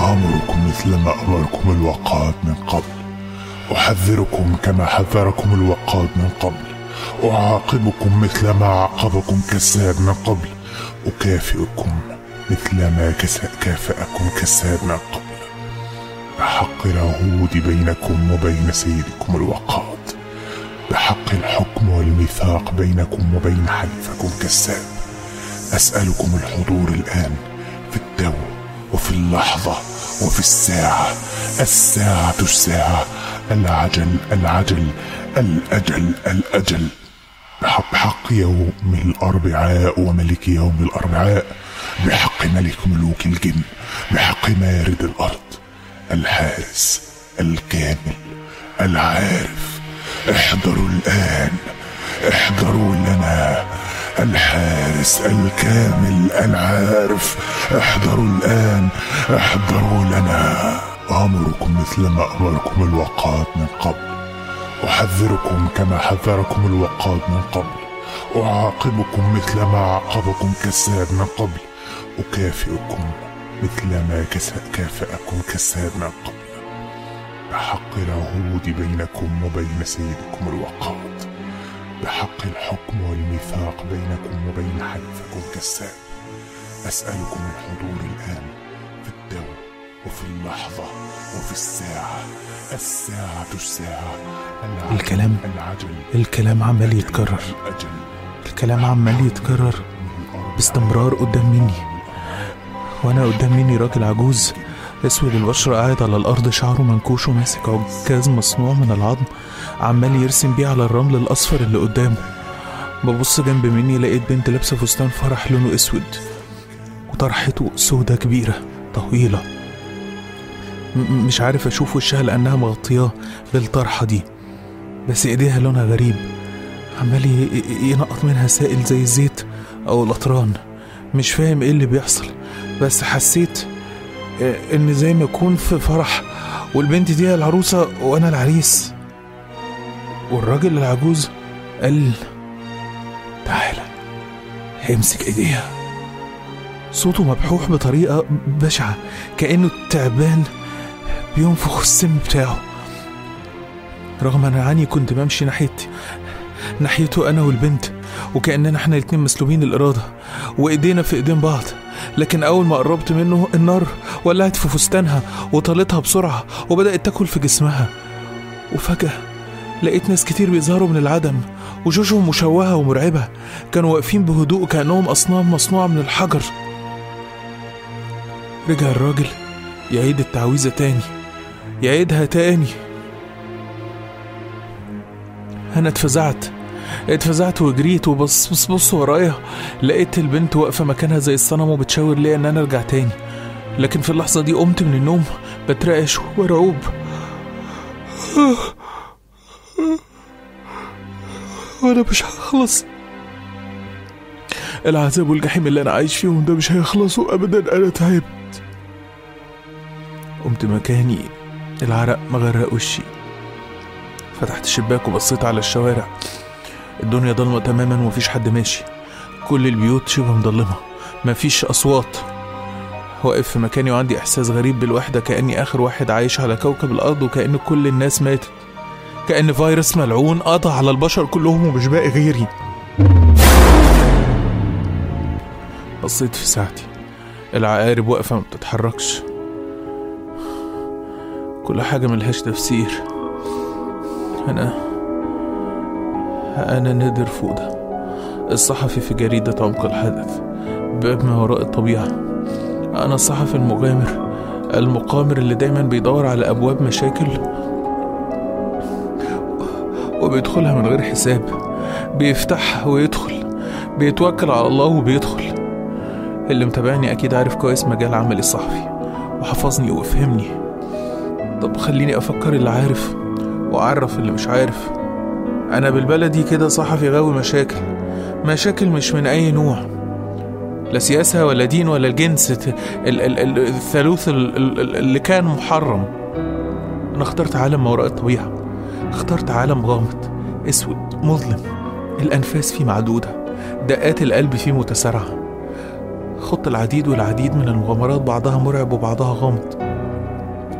آمركم مثل ما أمركم الوقاد من قبل أحذركم كما حذركم الوقاد من قبل أعاقبكم مثل ما عاقبكم كساد من قبل أكافئكم مثل ما كافأكم كساد من قبل بحق العهود بينكم وبين سيدكم الوقاد بحق الحكم والميثاق بينكم وبين حليفكم كساب أسألكم الحضور الآن في التو وفي اللحظة وفي الساعة الساعة الساعة العجل العجل الأجل الأجل بحق حق يوم الأربعاء وملك يوم الأربعاء بحق ملك ملوك الجن بحق مارد الأرض الحارس الكامل العارف احضروا الآن احضروا لنا الحارس الكامل العارف احضروا الآن احضروا لنا أمركم مثل ما أمركم الوقاد من قبل أحذركم كما حذركم الوقاد من قبل أعاقبكم مثل ما عاقبكم كساد من قبل أكافئكم مثل ما كافأكم كساد من قبل بحق العهود بينكم وبين سيدكم الوقاد بحق الحكم والميثاق بينكم وبين حلفكم كساب أسألكم الحضور الآن في الدو وفي اللحظة وفي الساعة الساعة الساعة العجل الكلام العجل الكلام عمال يتكرر الكلام عمال يتكرر باستمرار قدام مني وانا قدام مني راجل عجوز اسود البشرة قاعد على الارض شعره منكوش وماسك عكاز مصنوع من العظم عمال يرسم بيه على الرمل الاصفر اللي قدامه ببص جنب مني لقيت بنت لابسه فستان فرح لونه اسود وطرحته سودة كبيرة طويلة مش عارف اشوف وشها لانها مغطياه بالطرحة دي بس ايديها لونها غريب عمال ينقط منها سائل زي الزيت او الاطران مش فاهم ايه اللي بيحصل بس حسيت ان زي ما اكون في فرح والبنت دي العروسة وانا العريس والراجل العجوز قال تعالى امسك ايديها صوته مبحوح بطريقة بشعة كأنه تعبان بينفخ السم بتاعه رغم ان عني كنت بمشي ناحيتي ناحيته انا والبنت وكأننا احنا الاتنين مسلوبين الإرادة وإيدينا في إيدين بعض لكن أول ما قربت منه النار ولعت في فستانها وطالتها بسرعة وبدأت تاكل في جسمها وفجأة لقيت ناس كتير بيظهروا من العدم وشوشهم مشوهة ومرعبة كانوا واقفين بهدوء كأنهم أصنام مصنوعة من الحجر رجع الراجل يعيد التعويذة تاني يعيدها تاني أنا اتفزعت اتفزعت وجريت وبص بص بص ورايا لقيت البنت واقفة مكانها زي الصنم وبتشاور ليا إن أنا أرجع تاني لكن في اللحظة دي قمت من النوم بترعش ورعوب وأنا مش هخلص العذاب والجحيم اللي أنا عايش فيهم ده مش هيخلصوا أبدا أنا تعبت قمت مكاني العرق مغرق وشي فتحت الشباك وبصيت على الشوارع الدنيا ضلمة تماما ومفيش حد ماشي كل البيوت شبه مضلمة مفيش أصوات واقف في مكاني وعندي إحساس غريب بالوحدة كأني آخر واحد عايش على كوكب الأرض وكأن كل الناس ماتت كأن فيروس ملعون قضى على البشر كلهم ومش باقي غيري بصيت في ساعتي العقارب واقفة ما بتتحركش كل حاجة ملهاش تفسير أنا أنا نادر فودة الصحفي في جريدة عمق الحدث باب ما وراء الطبيعة أنا الصحفي المغامر المقامر اللي دايما بيدور على أبواب مشاكل وبيدخلها من غير حساب بيفتحها ويدخل بيتوكل على الله وبيدخل اللي متابعني أكيد عارف كويس مجال عملي الصحفي وحفظني وفهمني طب خليني أفكر اللي عارف وأعرف اللي مش عارف أنا بالبلدي كده صحفي غاوي مشاكل مشاكل مش من أي نوع لا سياسة ولا دين ولا الجنس الثالوث اللي كان محرم أنا اخترت عالم ما وراء الطبيعة اخترت عالم غامض اسود مظلم الأنفاس فيه معدودة دقات القلب فيه متسارعة خط العديد والعديد من المغامرات بعضها مرعب وبعضها غامض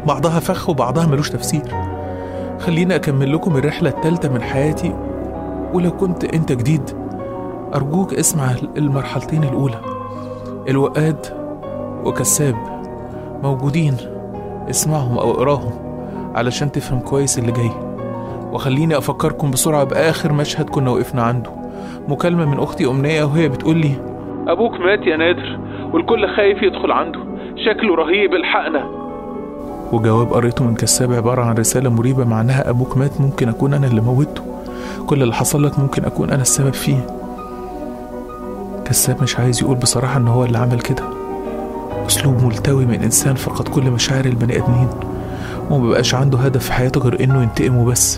بعضها فخ وبعضها ملوش تفسير خليني أكمل لكم الرحلة التالتة من حياتي ولو كنت أنت جديد أرجوك اسمع المرحلتين الأولى الوقاد وكساب موجودين اسمعهم أو اقراهم علشان تفهم كويس اللي جاي وخليني أفكركم بسرعة بآخر مشهد كنا وقفنا عنده مكالمة من أختي أمنية وهي بتقول لي أبوك مات يا نادر والكل خايف يدخل عنده شكله رهيب الحقنا وجواب قريته من كساب عبارة عن رسالة مريبة معناها أبوك مات ممكن أكون أنا اللي موته كل اللي حصل لك ممكن أكون أنا السبب فيه كساب مش عايز يقول بصراحة إن هو اللي عمل كده أسلوب ملتوي من إنسان فقد كل مشاعر البني آدمين ومبقاش عنده هدف في حياته غير إنه ينتقم وبس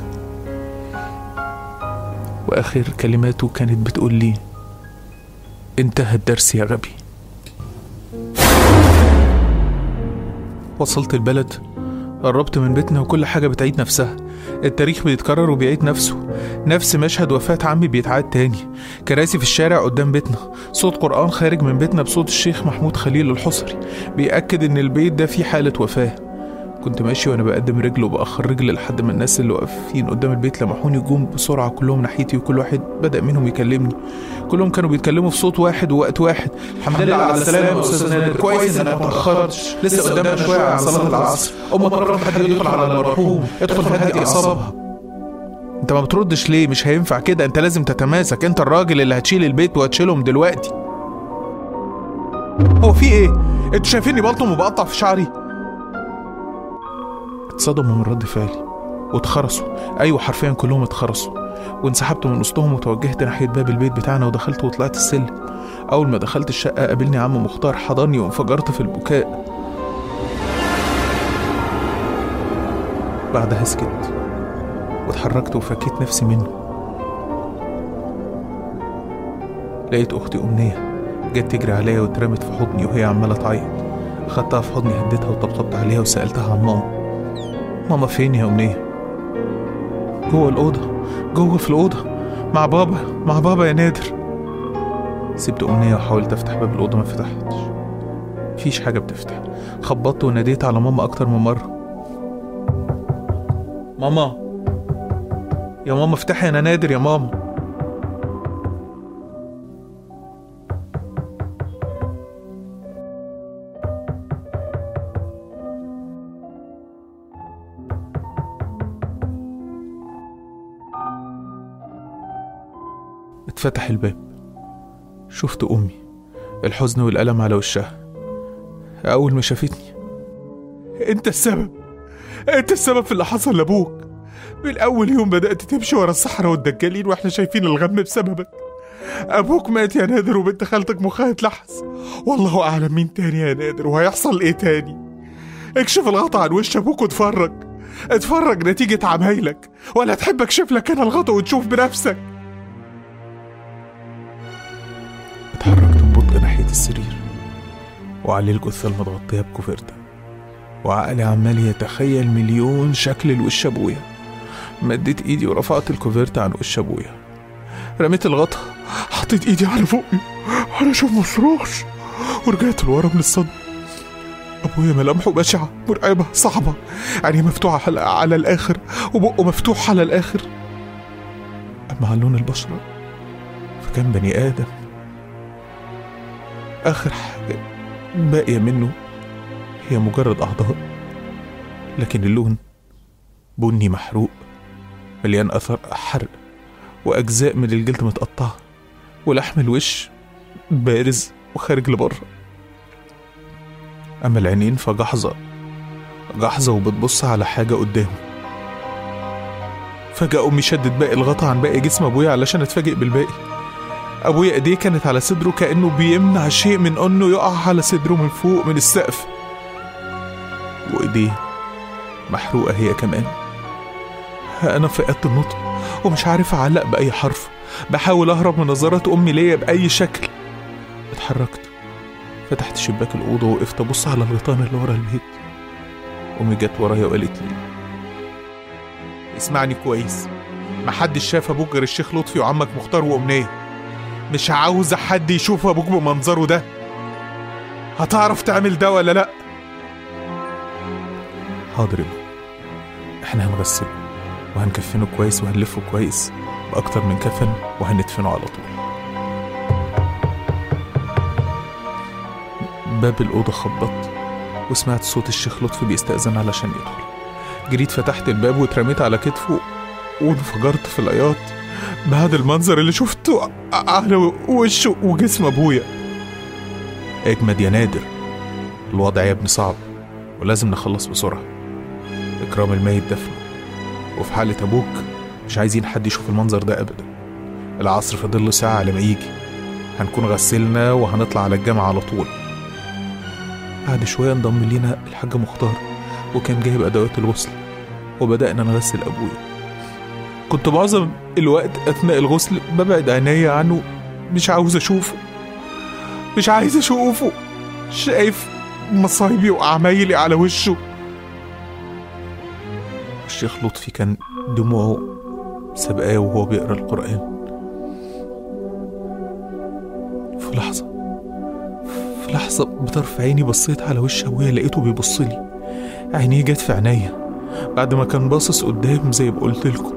وآخر كلماته كانت بتقول لي انتهى الدرس يا غبي وصلت البلد قربت من بيتنا وكل حاجة بتعيد نفسها التاريخ بيتكرر وبيعيد نفسه نفس مشهد وفاة عمي بيتعاد تاني كراسي في الشارع قدام بيتنا صوت قرآن خارج من بيتنا بصوت الشيخ محمود خليل الحصري بيأكد إن البيت ده فيه حالة وفاة كنت ماشي وانا بقدم رجل وبأخر رجل لحد ما الناس اللي واقفين قدام البيت لمحوني جم بسرعة كلهم ناحيتي وكل واحد بدأ منهم يكلمني كلهم كانوا بيتكلموا في صوت واحد ووقت واحد الحمد لله على السلامة يا أستاذ نادر كويس إنك ما اتأخرتش لسه قدامنا شوية على صلاة العصر أم قررت حد يدخل على المرحوم ادخل هدي أعصابها انت ما بتردش ليه مش هينفع كده انت لازم تتماسك انت الراجل اللي هتشيل البيت وهتشيلهم دلوقتي هو في ايه انتوا شايفيني بلطم وبقطع في شعري اتصدموا من رد فعلي واتخرسوا ايوه حرفيا كلهم اتخرسوا وانسحبت من وسطهم وتوجهت ناحيه باب البيت بتاعنا ودخلت وطلعت السلم اول ما دخلت الشقه قابلني عم مختار حضني وانفجرت في البكاء بعدها سكت واتحركت وفكيت نفسي منه لقيت اختي امنيه جت تجري عليا واترمت في حضني وهي عماله تعيط خدتها في حضني هديتها وطبطبت عليها وسالتها عن ماما ماما فين يا أمنية؟ جوه الأوضة جوه في الأوضة مع بابا مع بابا يا نادر سبت أمنية وحاولت أفتح باب الأوضة ما فتحتش مفيش حاجة بتفتح خبطت وناديت على ماما أكتر من مرة ماما يا ماما افتحي أنا نادر يا ماما اتفتح الباب شفت أمي الحزن والألم على وشها أول ما شافتني أنت السبب أنت السبب في اللي حصل لأبوك من أول يوم بدأت تمشي ورا الصحراء والدجالين وإحنا شايفين الغم بسببك أبوك مات يا نادر وبنت خالتك مخها اتلحس والله أعلم مين تاني يا نادر وهيحصل إيه تاني اكشف الغطا عن وش أبوك واتفرج اتفرج نتيجة عمايلك ولا تحب اكشف لك أنا الغطا وتشوف بنفسك اتحركت ببطء ناحية السرير وعليه الجثة المتغطية بكوفرتة وعقلي عمال يتخيل مليون شكل لوش أبويا مديت إيدي ورفعت الكوفرتة عن وش أبويا رميت الغطا حطيت إيدي على بقي وأنا أشوف مصراش ورجعت لورا من الصدمة أبويا ملامحه بشعة مرعبة صعبة عينيه مفتوحة على, على الآخر وبقه مفتوح على الآخر أما عن لون البشرة فكان بني آدم آخر حاجة باقية منه هي مجرد أعضاء لكن اللون بني محروق مليان أثر حرق وأجزاء من الجلد متقطعة ولحم الوش بارز وخارج لبره أما العينين فجحظة جحظة وبتبص على حاجة قدامه فجأة أمي شدت باقي الغطا عن باقي جسم أبويا علشان أتفاجئ بالباقي أبويا إيديه كانت على صدره كأنه بيمنع شيء من إنه يقع على صدره من فوق من السقف وإيديه محروقة هي كمان أنا فقدت النطق ومش عارف أعلق بأي حرف بحاول أهرب من نظرات أمي ليا بأي شكل اتحركت فتحت شباك الأوضة وقفت أبص على الغيطان اللي ورا البيت أمي جت ورايا وقالت لي اسمعني كويس محدش شاف أبوك غير الشيخ لطفي وعمك مختار وأمنية مش عاوزة حد يشوف أبوك بمنظره ده هتعرف تعمل ده ولا لأ؟ حاضر يا بابا احنا هنغسله وهنكفنه كويس وهنلفه كويس بأكتر من كفن وهندفنه على طول باب الأوضة خبط وسمعت صوت الشيخ لطفي بيستأذن علشان يدخل جريت فتحت الباب واترميت على كتفه وانفجرت في العياط بعد المنظر اللي شفته على وشه وجسم ابويا اجمد يا نادر الوضع يا ابني صعب ولازم نخلص بسرعة إكرام الميت دفنه وفي حالة أبوك مش عايزين حد يشوف المنظر ده أبدا العصر فاضل له ساعة على ما يجي هنكون غسلنا وهنطلع على الجامعة على طول بعد شوية انضم لينا الحاج مختار وكان جايب أدوات الغسل وبدأنا نغسل أبويا كنت معظم الوقت أثناء الغسل ببعد عينيا عنه مش عاوز أشوفه مش عايز أشوفه شايف مصايبي وأعمايلي على وشه الشيخ لطفي كان دموعه سبقاه وهو بيقرا القرآن في لحظة في لحظة بطرف عيني بصيت على وش أبويا لقيته بيبص لي عينيه جت في عينيا بعد ما كان باصص قدام زي ما قلت لكم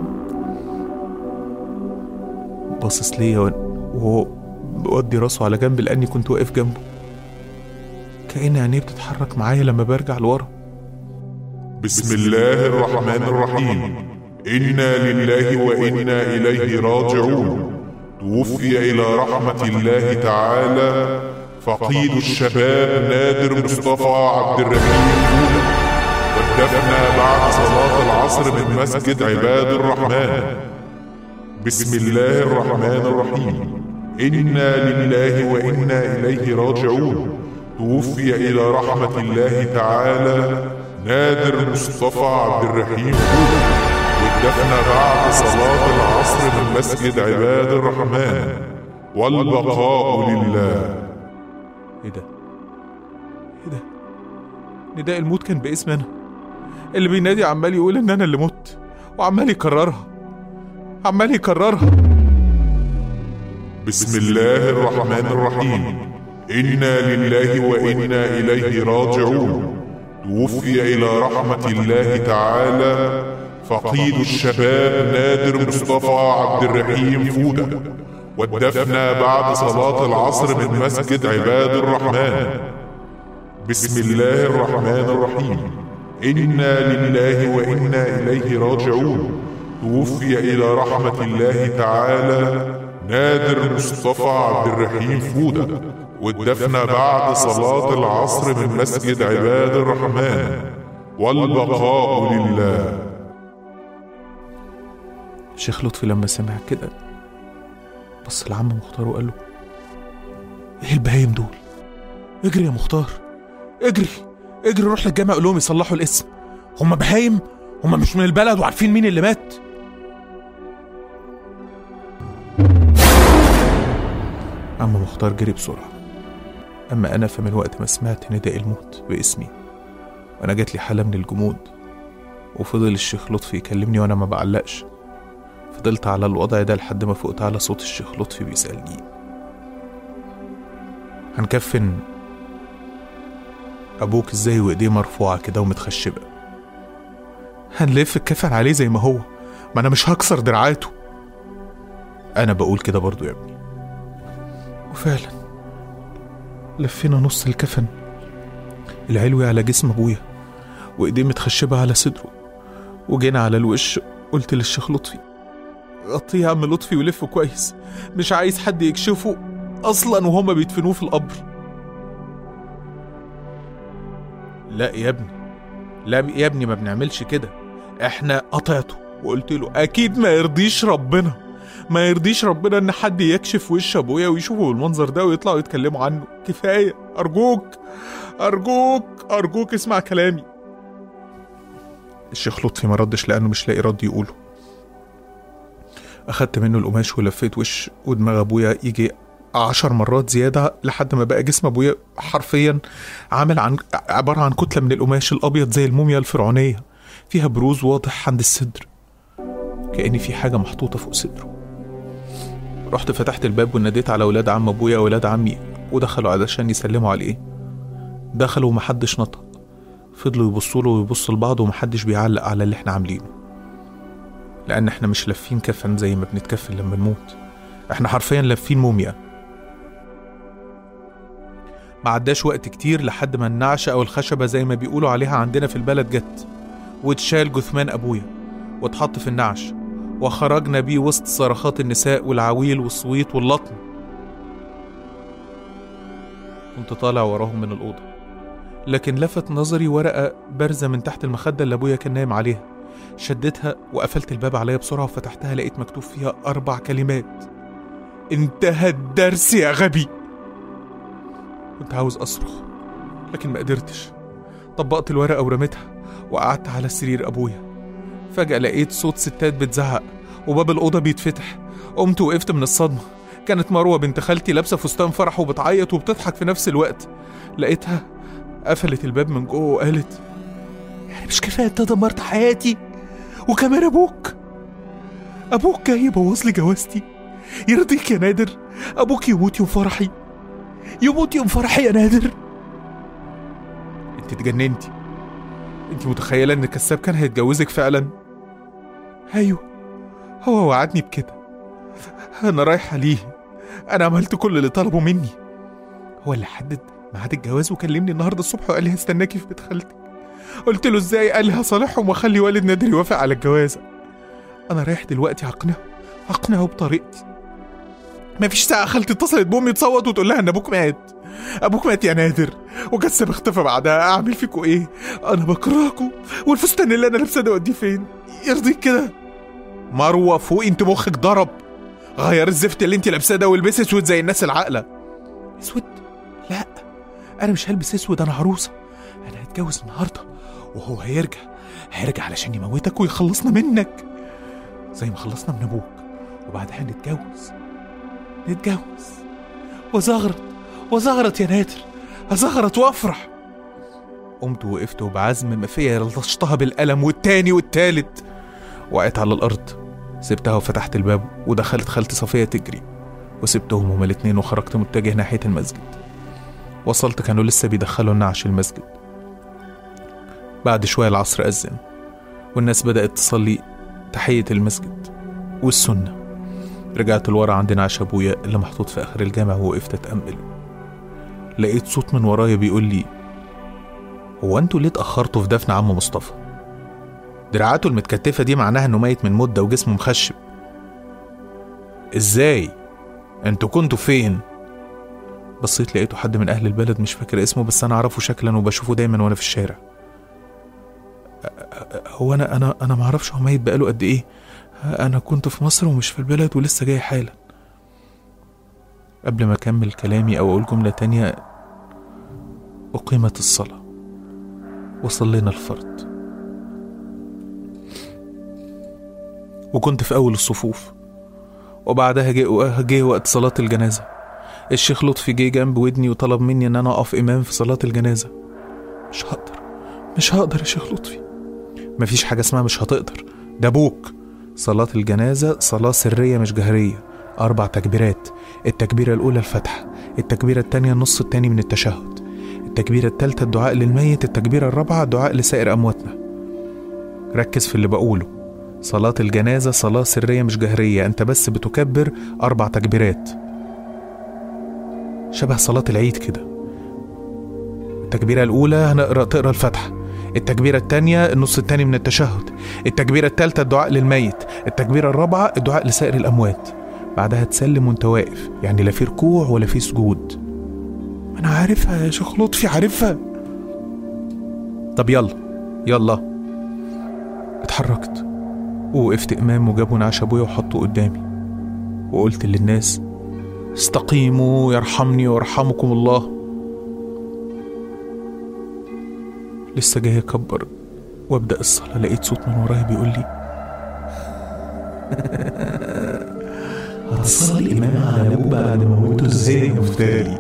باصص ليا وهو بودي راسه على جنب لأني كنت واقف جنبه كأن عينيه بتتحرك معايا لما برجع لورا بسم الله الرحمن الرحيم إنا لله وإنا إليه راجعون توفي إلى رحمة الله تعالى فقيد الشباب نادر مصطفى عبد الرحيم فولا والدفن بعد صلاة العصر من مسجد عباد الرحمن بسم الله الرحمن الرحيم إنا لله وإنا إليه راجعون توفي إلى رحمة الله تعالى نادر مصطفى عبد الرحيم فولا والدفن بعد صلاة العصر من مسجد عباد الرحمن والبقاء لله ايه ده؟ ايه ده؟ نداء الموت كان باسم انا اللي بينادي عمال يقول ان انا اللي مت وعمال يكررها عمال يكررها بسم الله الرحمن الرحيم إنا لله وإنا إليه راجعون توفي إلى رحمة الله تعالى فقيد الشباب نادر مصطفى عبد الرحيم فودة والدفن بعد صلاة العصر من مسجد عباد الرحمن بسم الله الرحمن الرحيم إنا لله وإنا إليه راجعون توفي إلى رحمة الله تعالى نادر مصطفى عبد الرحيم فودة والدفن بعد صلاة العصر من مسجد عباد الرحمن والبقاء لله الشيخ لطفي لما سمع كده بص لعم مختار وقال له ايه البهايم دول اجري يا مختار اجري اجري روح للجامع قول لهم يصلحوا الاسم هم بهايم هم مش من البلد وعارفين مين اللي مات عم مختار جري بسرعة أما أنا فمن وقت ما سمعت نداء الموت باسمي وأنا جات لي حالة من الجمود وفضل الشيخ لطفي يكلمني وأنا ما بعلقش فضلت على الوضع ده لحد ما فقت على صوت الشيخ لطفي بيسألني هنكفن أبوك إزاي وإيديه مرفوعة كده ومتخشبة هنلف الكفن عليه زي ما هو ما أنا مش هكسر دراعاته أنا بقول كده برضو يا ابني وفعلا لفينا نص الكفن العلوي على جسم أبويا وإيديه متخشبة على صدره وجينا على الوش قلت للشيخ لطفي غطيه يا عم لطفي ولفه كويس مش عايز حد يكشفه اصلا وهما بيدفنوه في القبر لا يا ابني لا يا ابني ما بنعملش كده احنا قطعته وقلت له اكيد ما يرضيش ربنا ما يرضيش ربنا ان حد يكشف وش ابويا ويشوفه بالمنظر ده ويطلعوا يتكلموا عنه كفايه ارجوك ارجوك ارجوك اسمع كلامي الشيخ لطفي ما ردش لانه مش لاقي رد يقوله أخدت منه القماش ولفيت وش ودماغ أبويا يجي عشر مرات زيادة لحد ما بقى جسم أبويا حرفيا عامل عن عبارة عن كتلة من القماش الأبيض زي الموميا الفرعونية فيها بروز واضح عند الصدر كأن في حاجة محطوطة فوق صدره رحت فتحت الباب وناديت على ولاد عم أبويا وولاد عمي ودخلوا علشان يسلموا عليه دخلوا ومحدش نطق فضلوا يبصوا له ويبصوا لبعض ومحدش بيعلق على اللي احنا عاملينه لأن احنا مش لافين كفن زي ما بنتكفن لما نموت احنا حرفيا لافين موميا ما عداش وقت كتير لحد ما النعشة أو الخشبة زي ما بيقولوا عليها عندنا في البلد جت واتشال جثمان أبويا واتحط في النعش وخرجنا بيه وسط صرخات النساء والعويل والصويت واللطم كنت طالع وراهم من الأوضة لكن لفت نظري ورقة بارزة من تحت المخدة اللي أبويا كان نايم عليها شدتها وقفلت الباب عليا بسرعة وفتحتها لقيت مكتوب فيها أربع كلمات انتهى الدرس يا غبي كنت عاوز أصرخ لكن ما قدرتش طبقت الورقة ورميتها وقعدت على سرير أبويا فجأة لقيت صوت ستات بتزعق وباب الأوضة بيتفتح قمت وقفت من الصدمة كانت مروة بنت خالتي لابسة فستان فرح وبتعيط وبتضحك في نفس الوقت لقيتها قفلت الباب من جوه وقالت يعني مش كفاية انت دمرت حياتي وكمان أبوك أبوك جاي يبوظ لي جوازتي يرضيك يا نادر أبوك يموت يوم فرحي يموت يوم فرحي يا نادر انت اتجننتي انت متخيلة ان الكذاب كان هيتجوزك فعلا ايوه هو وعدني بكده انا رايحة ليه انا عملت كل اللي طلبه مني هو اللي حدد ميعاد الجواز وكلمني النهارده الصبح وقال لي هستناكي في بيت خالتك قلت له ازاي قال لي هصالحهم واخلي والد نادر يوافق على الجوازه انا رايح دلوقتي اقنعه اقنعه بطريقتي مفيش ساعة خالتي اتصلت بأمي تصوت وتقول لها إن أبوك مات أبوك مات يا نادر وكسب اختفى بعدها أعمل فيكوا إيه؟ أنا بكرهكوا والفستان اللي أنا لابساه ده أوديه فين؟ يرضيك كده؟ مروة فوقي أنت مخك ضرب غير الزفت اللي أنت لابساه ده والبسي أسود زي الناس العاقلة أسود؟ لا أنا مش هلبس أسود أنا عروسة أنا هتجوز النهاردة وهو هيرجع هيرجع علشان يموتك ويخلصنا منك زي ما خلصنا من أبوك وبعدها نتجوز نتجوز وزغرت وزغرت يا نادر أزغرت وأفرح قمت وقفت وبعزم ما فيا لطشتها بالقلم والتاني والتالت وقعت على الأرض سبتها وفتحت الباب ودخلت خالتي صفية تجري وسبتهم هما الاتنين وخرجت متجه ناحية المسجد وصلت كانوا لسه بيدخلوا النعش المسجد بعد شوية العصر أذن والناس بدأت تصلي تحية المسجد والسنة رجعت لورا عند نعش أبويا اللي محطوط في آخر الجامع ووقفت أتأمل لقيت صوت من ورايا بيقول لي هو انتوا ليه اتأخرتوا في دفن عم مصطفى؟ دراعاته المتكتفة دي معناها انه ميت من مدة وجسمه مخشب ازاي؟ انتوا كنتوا فين؟ بصيت لقيته حد من أهل البلد مش فاكر اسمه بس أنا أعرفه شكلا وبشوفه دايما وأنا في الشارع أ- أ- هو أنا أنا أنا معرفش هو ميت بقاله قد إيه أنا كنت في مصر ومش في البلد ولسه جاي حالا قبل ما أكمل كلامي أو أقول جملة تانية أقيمت الصلاة وصلينا الفرض وكنت في أول الصفوف وبعدها جه جه وقت صلاة الجنازة الشيخ لطفي جه جنب ودني وطلب مني إن أنا أقف إمام في صلاة الجنازة مش هقدر مش هقدر يا شيخ لطفي مفيش حاجة اسمها مش هتقدر ده أبوك صلاة الجنازة صلاة سرية مش جهرية أربع تكبيرات التكبيرة الأولى الفتحة التكبيرة التانية النص التاني من التشهد التكبيرة التالتة الدعاء للميت التكبيرة الرابعة دعاء لسائر أمواتنا ركز في اللي بقوله صلاة الجنازة صلاة سرية مش جهرية أنت بس بتكبر أربع تكبيرات شبه صلاة العيد كده التكبيرة الأولى هنقرأ تقرأ الفاتحة التكبيرة التانية النص التاني من التشهد التكبيرة التالتة الدعاء للميت التكبيرة الرابعة الدعاء لسائر الأموات بعدها تسلم وانت واقف يعني لا في ركوع ولا في سجود ما أنا عارفها يا شيخ لطفي عارفها طب يلا يلا اتحركت ووقفت إمام وجابوا نعش أبويا وحطوه قدامي وقلت للناس استقيموا يرحمني ويرحمكم الله لسه جاي أكبر وأبدأ الصلاة لقيت صوت من ورايا بيقول لي هتصلي الإمام على أبوه بعد ما موته إزاي يا مفتري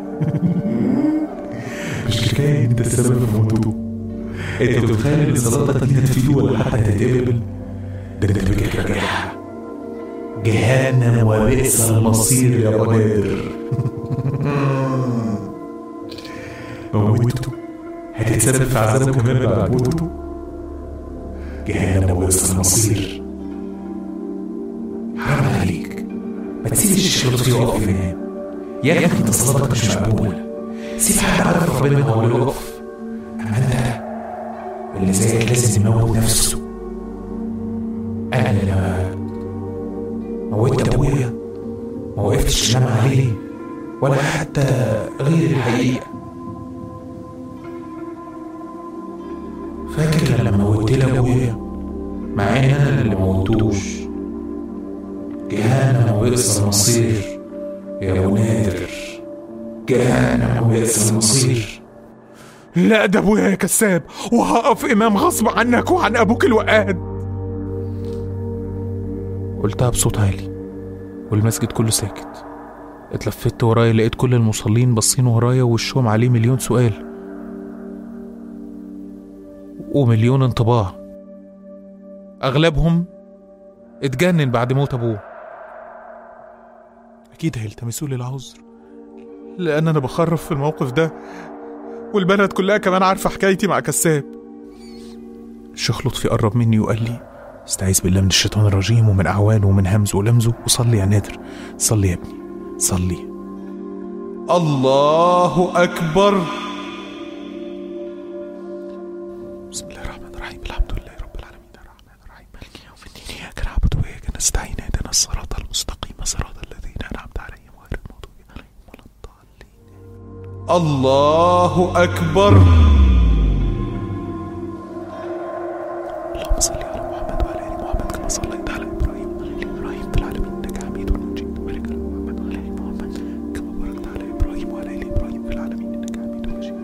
مش كفاية أنت السبب في موته أنت متخيل إن صلاتك دي هتفيده ولا حتى هتتقبل ده أنت بجد راجعها جهنم وبئس المصير يا قادر موته هتتقبل هيتسبب في عذابه كمان بعد موته جهنم وبئس المصير حرام عليك ما تسيبش الشيخ لطفي يقف ينام يا ابني انت صلاتك مش مقبوله سيب حد عارف ربنا هو اللي يقف اما انت اللي زيك لازم يموت نفسه انا اللي موتت ابويا ما وقفتش انام عليه ولا حتى غير الحقيقه فاكر لما موتت لي ابويا مع ان انا اللي موتوش جهنم وبئس المصير يا ابو نادر جهنم وبئس المصير لا ده ابويا يا كذاب وهقف امام غصب عنك وعن ابوك الوقاد قلتها بصوت عالي والمسجد كله ساكت اتلفت ورايا لقيت كل المصلين باصين ورايا ووشهم عليه مليون سؤال ومليون انطباع اغلبهم اتجنن بعد موت ابوه اكيد هيلتمسوا لي العذر لان انا بخرف في الموقف ده والبلد كلها كمان عارفه حكايتي مع كساب الشيخ لطفي قرب مني وقال لي استعيذ بالله من الشيطان الرجيم ومن اعوانه ومن همزه ولمزه وصلي يا نادر صلي يا ابني صلي الله اكبر بسم الله الرحمن الرحيم الحمد لله رب العالمين الرحمن الرحيم مالك يوم الدين اياك نعبد واياك نستعين اهدنا الصراط المستقيم صراط الذين انعمت عليهم غير المغضوب عليهم ولا الضالين الله اكبر اللهم صل على محمد وعلى ال محمد كما صليت على ابراهيم وعلى ال ابراهيم في العالمين انك حميد مجيد وبارك على محمد وعلى ال محمد كما باركت على ابراهيم وعلى ال ابراهيم في العالمين انك حميد مجيد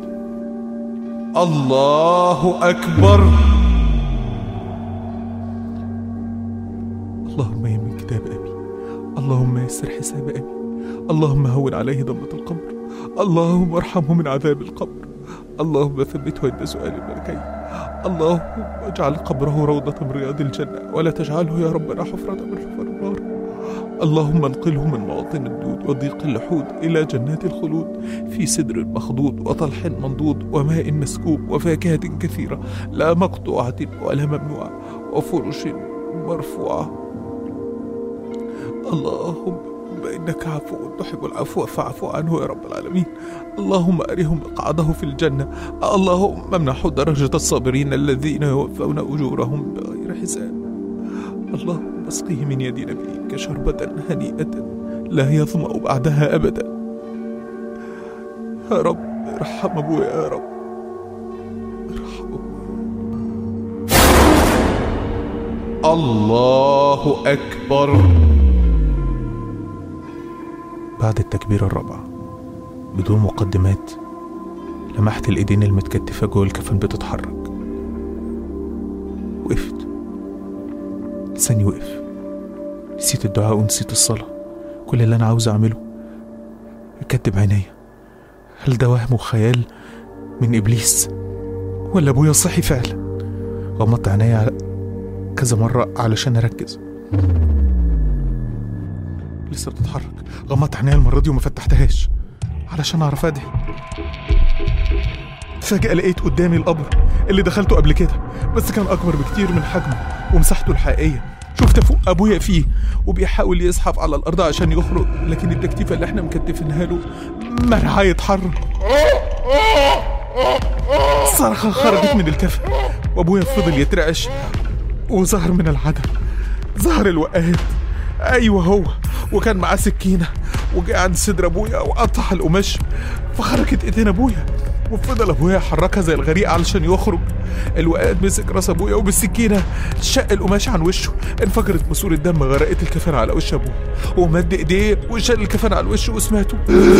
الله اكبر اللهم يمن كتاب ابي اللهم يسر حساب ابي اللهم هون عليه ضمة القبر اللهم ارحمه من عذاب القبر اللهم ثبته عند سؤال الملكين اللهم اجعل قبره روضة من رياض الجنة ولا تجعله يا ربنا حفرة من حفر النار اللهم انقله من مواطن الدود وضيق اللحود إلى جنات الخلود في سدر مخضود وطلح منضود وماء مسكوب وفاكهة كثيرة لا مقطوعة ولا ممنوعة وفرش مرفوعة اللهم إنك عفو تحب العفو فاعف عنه يا رب العالمين اللهم أرهم مقعده في الجنة اللهم امنحه درجة الصابرين الذين يوفون أجورهم بغير حساب اللهم اسقه من يد نبيك شربة هنيئة لا يظمأ بعدها أبدا يا رب ارحم أبويا يا رب ارحمه الله أكبر بعد التكبيرة الرابعة بدون مقدمات لمحت الإيدين المتكتفة جوه الكفن بتتحرك وقفت لساني وقف نسيت الدعاء ونسيت الصلاة كل اللي أنا عاوز أعمله أكدب عينيا هل ده وهم وخيال من إبليس ولا أبويا صحي فعلا غمضت عينيا على كذا مرة علشان أركز لسه بتتحرك غمضت عينيا المرة دي وما فتحتهاش علشان أعرف أدعي فجأة لقيت قدامي القبر اللي دخلته قبل كده بس كان أكبر بكتير من حجمه ومساحته الحقيقية شفت فوق أبويا فيه وبيحاول يزحف على الأرض عشان يخرج لكن التكتيفة اللي احنا مكتفينها له منعاه يتحرك صرخة خرجت من الكفن وأبويا فضل يترعش وظهر من العدم ظهر الوقات أيوه هو وكان معاه سكينة وجه عند صدر أبويا وقطع القماش فخرجت إيدين أبويا وفضل أبويا يحركها زي الغريق علشان يخرج الوقات مسك راس أبويا وبالسكينة شق القماش عن وشه انفجرت ماسورة دم غرقت الكفن على وش أبويا ومد إيديه وشال الكفن على وشه وسمعته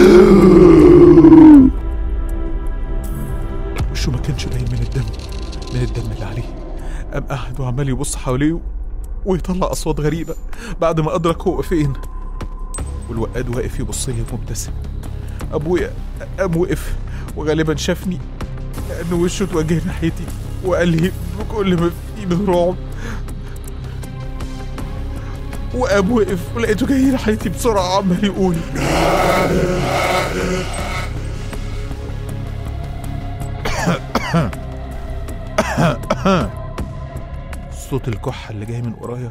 وشه ما كانش باين من الدم من الدم اللي عليه قام قاعد وعمال يبص حواليه ويطلع أصوات غريبة بعد ما أدرك هو فين والوقاد واقف يبص لي مبتسم أبويا قام وقف وغالبا شافني لأن وشه اتوجه ناحيتي وقال لي بكل ما فيه من رعب وقام وقف ولقيته جاي ناحيتي بسرعة عمال يقول صوت الكحة اللي جاي من ورايا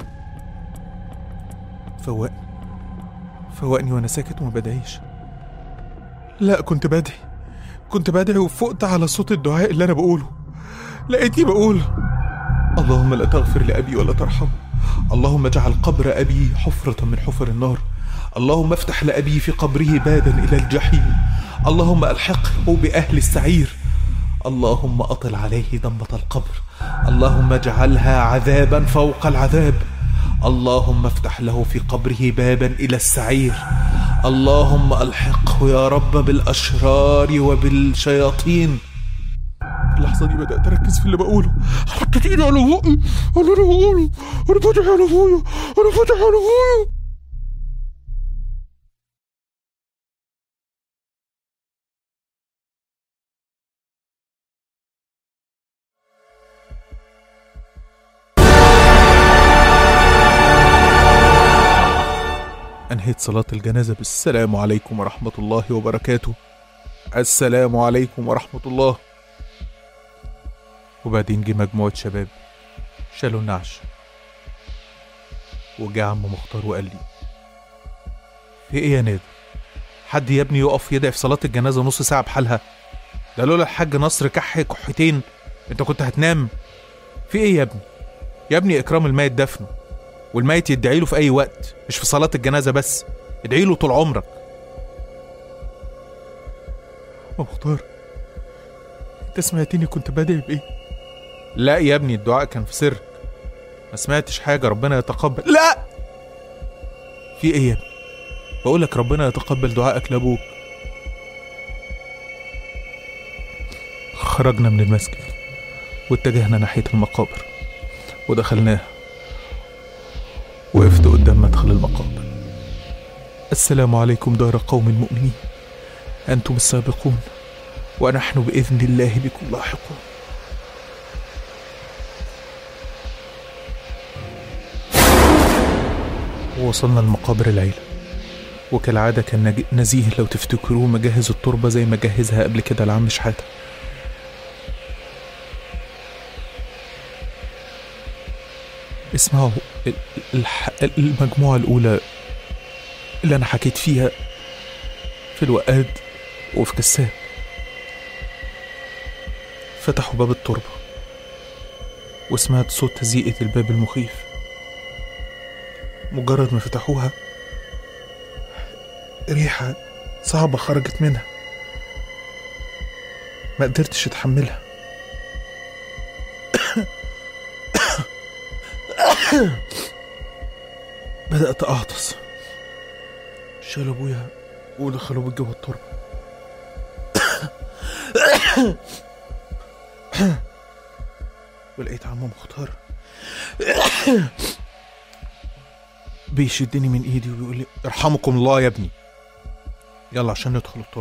فوقني فوقني وانا ساكت وما بدعيش لا كنت بدعي كنت بدعي وفقت على صوت الدعاء اللي انا بقوله لقيتني بقول اللهم لا تغفر لأبي ولا ترحمه اللهم اجعل قبر أبي حفرة من حفر النار اللهم افتح لأبي في قبره بابا إلى الجحيم اللهم ألحقه بأهل السعير اللهم أطل عليه ضمة القبر اللهم اجعلها عذابا فوق العذاب اللهم افتح له في قبره بابا إلى السعير اللهم ألحقه يا رب بالأشرار وبالشياطين في اللحظة دي بدأت أركز في اللي بقوله حطيت إيدي على بقي أنا أنا بقوله أنا فاتح على أبويا أنا فاتح على أبويا أنهيت صلاة الجنازة بالسلام عليكم ورحمة الله وبركاته السلام عليكم ورحمة الله وبعدين جه مجموعة شباب شالوا النعش وجه عم مختار وقال لي في ايه يا نادر حد يا ابني يقف يدعي في صلاة الجنازة نص ساعة بحالها ده لولا الحاج نصر كح كحتين انت كنت هتنام في ايه يا ابني يا ابني اكرام الميت دفنه والميت يدعي له في اي وقت مش في صلاة الجنازة بس ادعي له طول عمرك يا مختار انت سمعتني كنت بدعي بايه لا يا ابني الدعاء كان في سر ما سمعتش حاجة ربنا يتقبل لا في ايه يا ابني بقول لك ربنا يتقبل دعائك لابوك خرجنا من المسجد واتجهنا ناحية المقابر ودخلناها وقفت قدام مدخل المقابر السلام عليكم دار قوم مؤمنين أنتم السابقون ونحن بإذن الله بكم لاحقون ووصلنا لمقابر العيلة وكالعادة كان نج- نزيه لو تفتكروه مجهز التربة زي ما جهزها قبل كده العم شحاتة اسمعوا ال- الح- المجموعة الأولى اللي أنا حكيت فيها في الوقاد وفي كساب فتحوا باب التربة وسمعت صوت تزيئة الباب المخيف مجرد ما فتحوها ريحة صعبة خرجت منها ما قدرتش اتحملها بدأت أعطس شالوا أبويا ودخلوا بيه جوه التربة ولقيت عم مختار بيشدني من ايدي وبيقول لي ارحمكم الله يا ابني يلا عشان ندخل التربة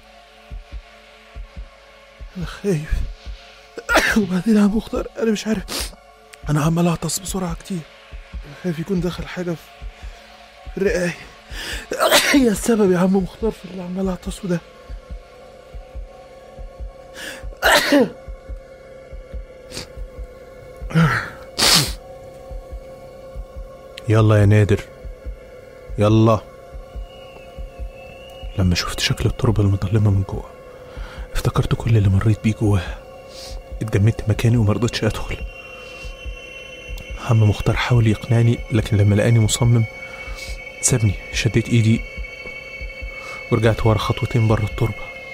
انا خايف وبعدين يا عم مختار انا مش عارف انا عمال اعطس بسرعة كتير انا خايف يكون دخل حاجة في في الرئاية هي السبب يا عم مختار في اللي عمال اعطسه ده يلا يا نادر يلا لما شفت شكل التربة المظلمة من جوه افتكرت كل اللي مريت بيه جواها اتجمدت مكاني ومرضتش ادخل عم مختار حاول يقنعني لكن لما لقاني مصمم سابني شديت ايدي ورجعت ورا خطوتين بره التربة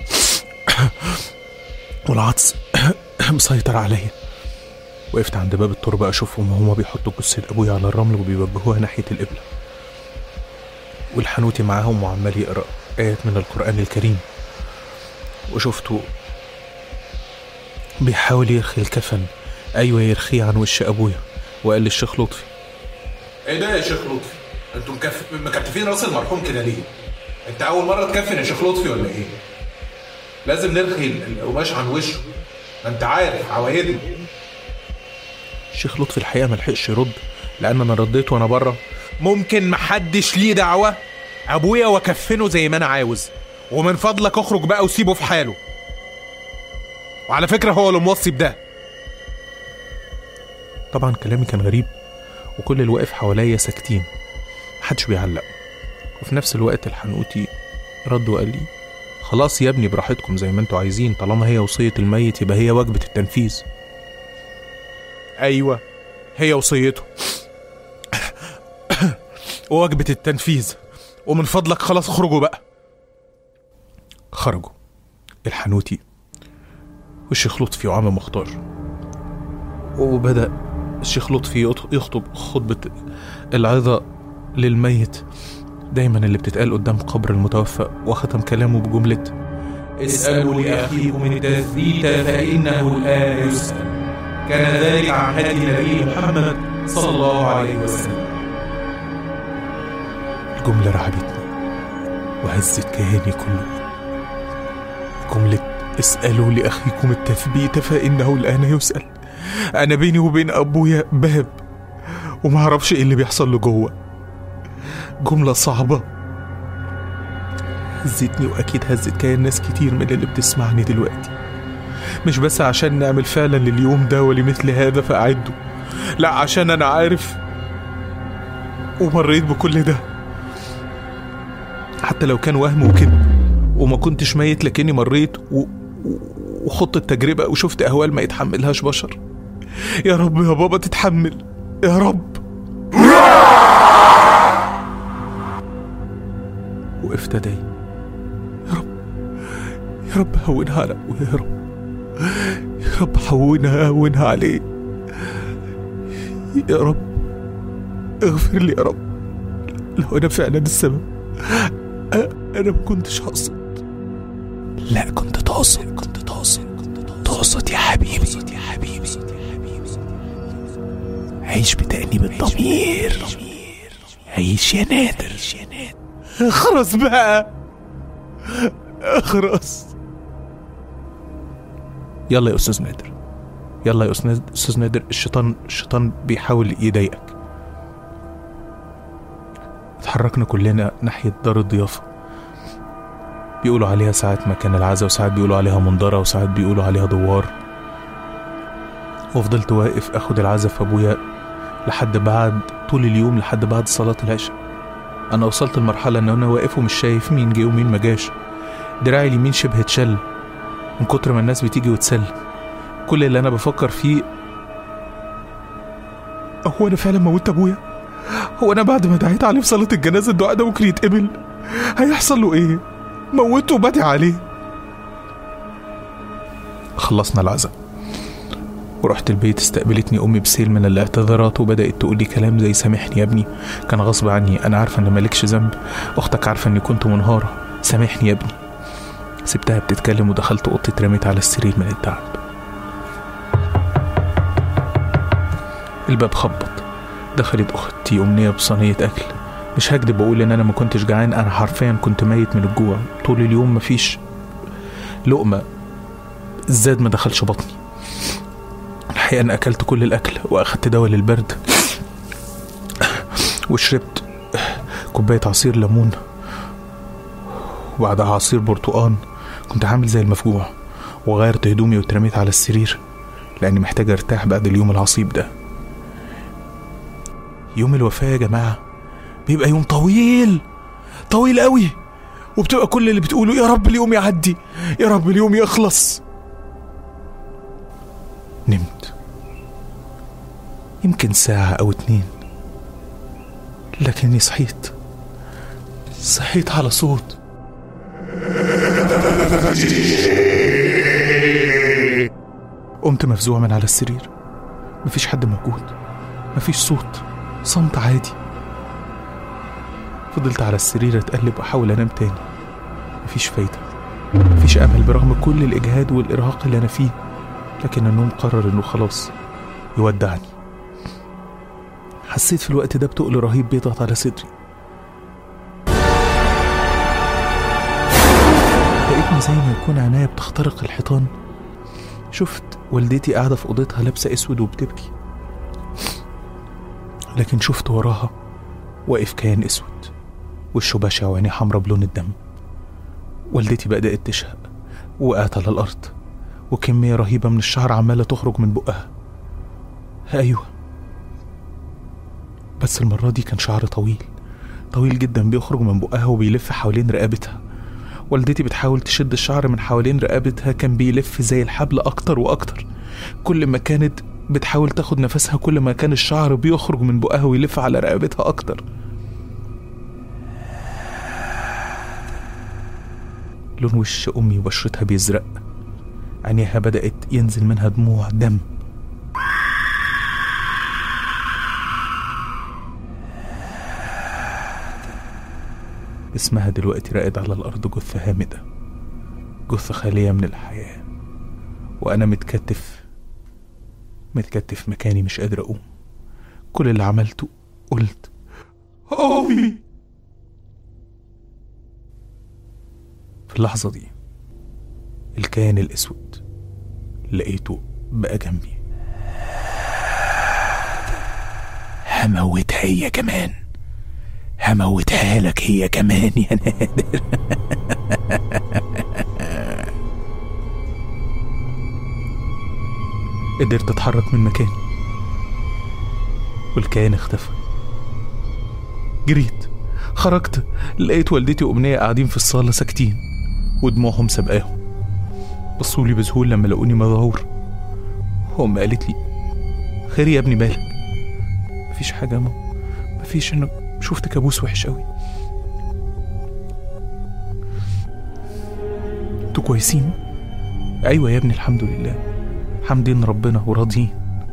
والعطس مسيطر عليا وقفت عند باب التربة أشوفهم وهما بيحطوا جثة أبويا على الرمل وبيوجهوها ناحية القبلة والحنوتي معاهم وعمال يقرأ آيات من القرآن الكريم وشفته بيحاول يرخي الكفن أيوة يرخيه عن وش أبويا وقال للشيخ لطفي ايه ده يا شيخ لطفي؟ انتوا مكف... مكتفين راس المرحوم كده ليه؟ انت اول مره تكفن يا شيخ لطفي ولا ايه؟ لازم نرخي ال- القماش عن وشه ما انت عارف عوايدنا الشيخ لطفي الحقيقة ملحقش يرد لأن أنا رديت وأنا بره ممكن محدش ليه دعوة أبويا وكفنه زي ما أنا عاوز ومن فضلك اخرج بقى وسيبه في حاله وعلى فكرة هو اللي موصي بده طبعا كلامي كان غريب وكل اللي واقف حواليا ساكتين محدش بيعلق وفي نفس الوقت الحنوتي رد وقال لي خلاص يا ابني براحتكم زي ما انتوا عايزين طالما هي وصية الميت يبقى هي وجبة التنفيذ أيوة هي وصيته ووجبة التنفيذ ومن فضلك خلاص اخرجوا بقى خرجوا الحنوتي والشيخ لطفي وعم مختار وبدأ الشيخ لطفي يط- يخطب خطبة العظة للميت دايما اللي بتتقال قدام قبر المتوفى وختم كلامه بجملة اسألوا لأخيكم التثبيت فإنه الآن يسأل كان ذلك عن هدي نبي محمد صلى الله عليه وسلم الجملة رعبتني وهزت كياني كله جملة اسألوا لأخيكم التثبيت فإنه الآن يسأل أنا بيني وبين أبويا باب ومعرفش إيه اللي بيحصل له جوه جملة صعبة هزتني وأكيد هزت كيان ناس كتير من اللي بتسمعني دلوقتي مش بس عشان نعمل فعلا لليوم ده ولمثل هذا فأعده لا عشان أنا عارف ومريت بكل ده حتى لو كان وهم وكذب وما كنتش ميت لكني مريت و... و- وخضت التجربة وشفت أهوال ما يتحملهاش بشر يا رب يا بابا تتحمل يا رب وقفت أدعي يا رب يا رب هونها على أبويا يا رب يا رب هونها هونها عليه يا رب اغفر لي يا رب لو أنا فعلا السبب أ- أنا ما كنتش أقصد لا كنت تقصد كنت تقصد تقصد يا حبيبي يا حبيبي عيش بتأنيب الضمير عيش يا نادر خلاص بقى خلاص يلا يا أستاذ نادر يلا يا أستاذ أستاذ نادر الشيطان الشيطان بيحاول يضايقك اتحركنا كلنا ناحية دار الضيافة بيقولوا عليها ساعات مكان العزا وساعات بيقولوا عليها منظرة وساعات بيقولوا عليها دوار وفضلت واقف اخد العزا في ابويا لحد بعد طول اليوم لحد بعد صلاة العشاء انا وصلت لمرحلة ان انا واقف ومش شايف مين جه ومين ما جاش دراعي اليمين شبه اتشل من كتر ما الناس بتيجي وتسلم كل اللي انا بفكر فيه هو انا فعلا موتت ابويا هو انا بعد ما دعيت عليه في صلاة الجنازة الدعاء ده ممكن يتقبل هيحصل له ايه موته وبدعي عليه خلصنا العزاء ورحت البيت استقبلتني امي بسيل من الاعتذارات وبدات تقول لي كلام زي سامحني يا ابني كان غصب عني انا عارفه ان مالكش ذنب اختك عارفه اني كنت منهاره سامحني يا ابني سبتها بتتكلم ودخلت اوضتي اترميت على السرير من التعب الباب خبط دخلت اختي امنيه بصينيه اكل مش هكدب واقول ان انا ما كنتش جعان انا حرفيا كنت ميت من الجوع طول اليوم مفيش لقمه الزاد ما دخلش بطني الحقيقه انا اكلت كل الاكل واخدت دواء للبرد وشربت كوبايه عصير ليمون وبعدها عصير برتقان كنت عامل زي المفجوع وغيرت هدومي واترميت على السرير لاني محتاج ارتاح بعد اليوم العصيب ده يوم الوفاه يا جماعه بيبقى يوم طويل طويل قوي وبتبقى كل اللي بتقوله يا رب اليوم يعدي يا رب اليوم يخلص نمت يمكن ساعة أو اتنين لكني صحيت صحيت على صوت قمت مفزوع من على السرير مفيش حد موجود مفيش صوت صمت عادي فضلت على السرير اتقلب واحاول انام تاني مفيش فايدة مفيش امل برغم كل الاجهاد والارهاق اللي انا فيه لكن النوم قرر انه خلاص يودعني حسيت في الوقت ده بتقل رهيب بيضغط على صدري لقيتني زي ما يكون عناية بتخترق الحيطان شفت والدتي قاعدة في أوضتها لابسة أسود وبتبكي لكن شفت وراها واقف كيان أسود وشه بشع وعينيه حمرا بلون الدم والدتي بدأت تشهق وقعت على الأرض وكمية رهيبة من الشعر عمالة تخرج من بقها أيوة بس المرة دي كان شعر طويل طويل جدا بيخرج من بقها وبيلف حوالين رقبتها والدتي بتحاول تشد الشعر من حوالين رقبتها كان بيلف زي الحبل أكتر وأكتر كل ما كانت بتحاول تاخد نفسها كل ما كان الشعر بيخرج من بقها ويلف على رقبتها أكتر لون وش أمي وبشرتها بيزرق عينيها بدأت ينزل منها دموع دم اسمها دلوقتي راقد على الأرض جثة هامدة جثة خالية من الحياة وأنا متكتف متكتف مكاني مش قادر أقوم كل اللي عملته قلت أمي في اللحظة دي الكيان الأسود لقيته بقى جنبي هموتها هي كمان هموتها لك هي كمان يا نادر قدرت اتحرك من مكاني والكيان اختفى جريت خرجت لقيت والدتي وأمنية قاعدين في الصالة ساكتين ودموعهم سبقاهم بصولي بذهول لما لقوني مذعور أم قالت لي خير يا ابني بالك مفيش حاجة يا ماما مفيش أنا شفت كابوس وحش قوي انتوا كويسين أيوة يا ابني الحمد لله حامدين ربنا وراضيين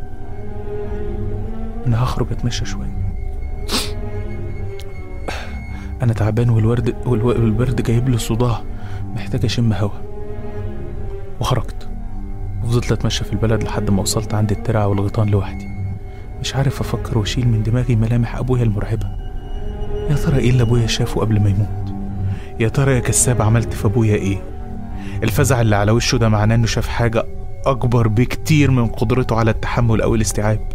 أنا هخرج أتمشى شوية أنا تعبان والورد والو- والبرد جايب لي صداع محتاج أشم هوا وخرجت وفضلت أتمشى في البلد لحد ما وصلت عند الترعة والغيطان لوحدي مش عارف أفكر وأشيل من دماغي ملامح أبويا المرعبة يا ترى إيه اللي أبويا شافه قبل ما يموت يا ترى يا كساب عملت في أبويا إيه الفزع اللي على وشه ده معناه إنه شاف حاجة أكبر بكتير من قدرته على التحمل أو الاستيعاب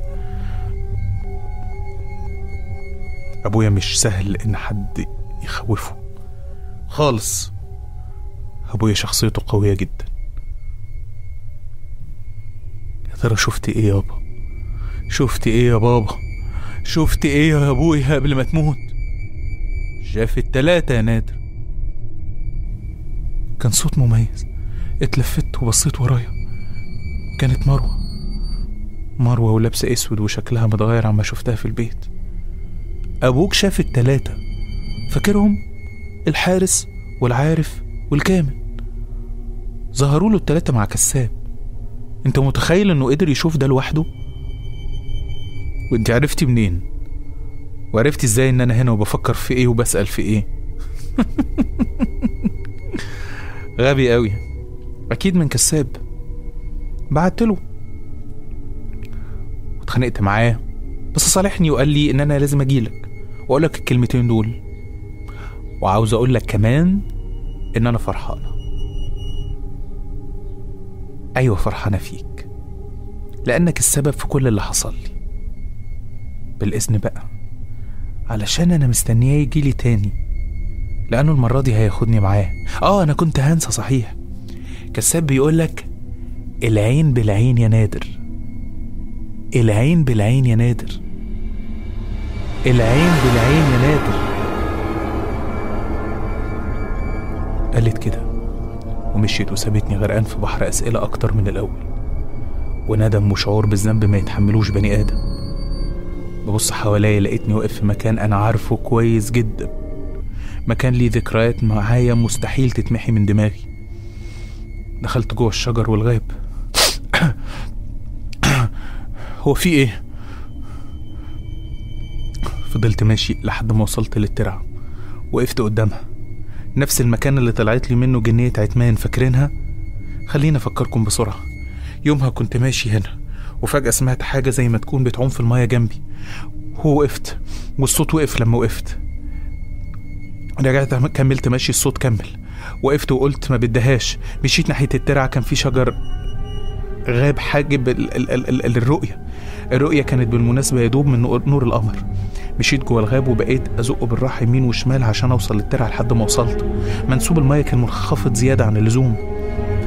أبويا مش سهل إن حد يخوفه خالص أبويا شخصيته قوية جدا يا ترى شفت إيه يابا شفت إيه يا بابا شفت إيه يا أبويا قبل ما تموت شاف التلاتة يا نادر كان صوت مميز اتلفت وبصيت ورايا كانت مروة مروة ولابسة اسود وشكلها متغير عما شفتها في البيت أبوك شاف التلاتة فاكرهم الحارس والعارف والكامل ظهروا له التلاتة مع كساب انت متخيل انه قدر يشوف ده لوحده وانت عرفتي منين وعرفتي ازاي ان انا هنا وبفكر في ايه وبسأل في ايه غبي قوي اكيد من كساب بعت له واتخانقت معاه بس صالحني وقال لي ان انا لازم اجيلك واقول لك الكلمتين دول وعاوز اقول لك كمان ان انا فرحانه ايوه فرحانه فيك لانك السبب في كل اللي حصل لي بالاذن بقى علشان انا مستنياه يجيلي تاني لانه المره دي هياخدني معاه اه انا كنت هنسى صحيح كساب بيقولك العين بالعين يا نادر العين بالعين يا نادر العين بالعين يا نادر قالت كده ومشيت وسابتني غرقان في بحر أسئلة أكتر من الأول وندم وشعور بالذنب ما يتحملوش بني آدم ببص حواليا لقيتني واقف في مكان أنا عارفه كويس جدا مكان ليه ذكريات معايا مستحيل تتمحي من دماغي دخلت جوه الشجر والغاب هو في ايه فضلت ماشي لحد ما وصلت للترعة وقفت قدامها نفس المكان اللي طلعت لي منه جنية عتمان فاكرينها خليني افكركم بسرعة يومها كنت ماشي هنا وفجأة سمعت حاجة زي ما تكون بتعوم في المية جنبي هو وقفت والصوت وقف لما وقفت رجعت كملت ماشي الصوت كمل وقفت وقلت ما بدهاش مشيت ناحية الترعة كان في شجر غاب حاجب ال ال ال ال الرؤية الرؤية كانت بالمناسبة يدوب من نور نور القمر مشيت جوه الغاب وبقيت ازقه بالراحه يمين وشمال عشان اوصل للترعه لحد ما وصلت منسوب الميه كان منخفض زياده عن اللزوم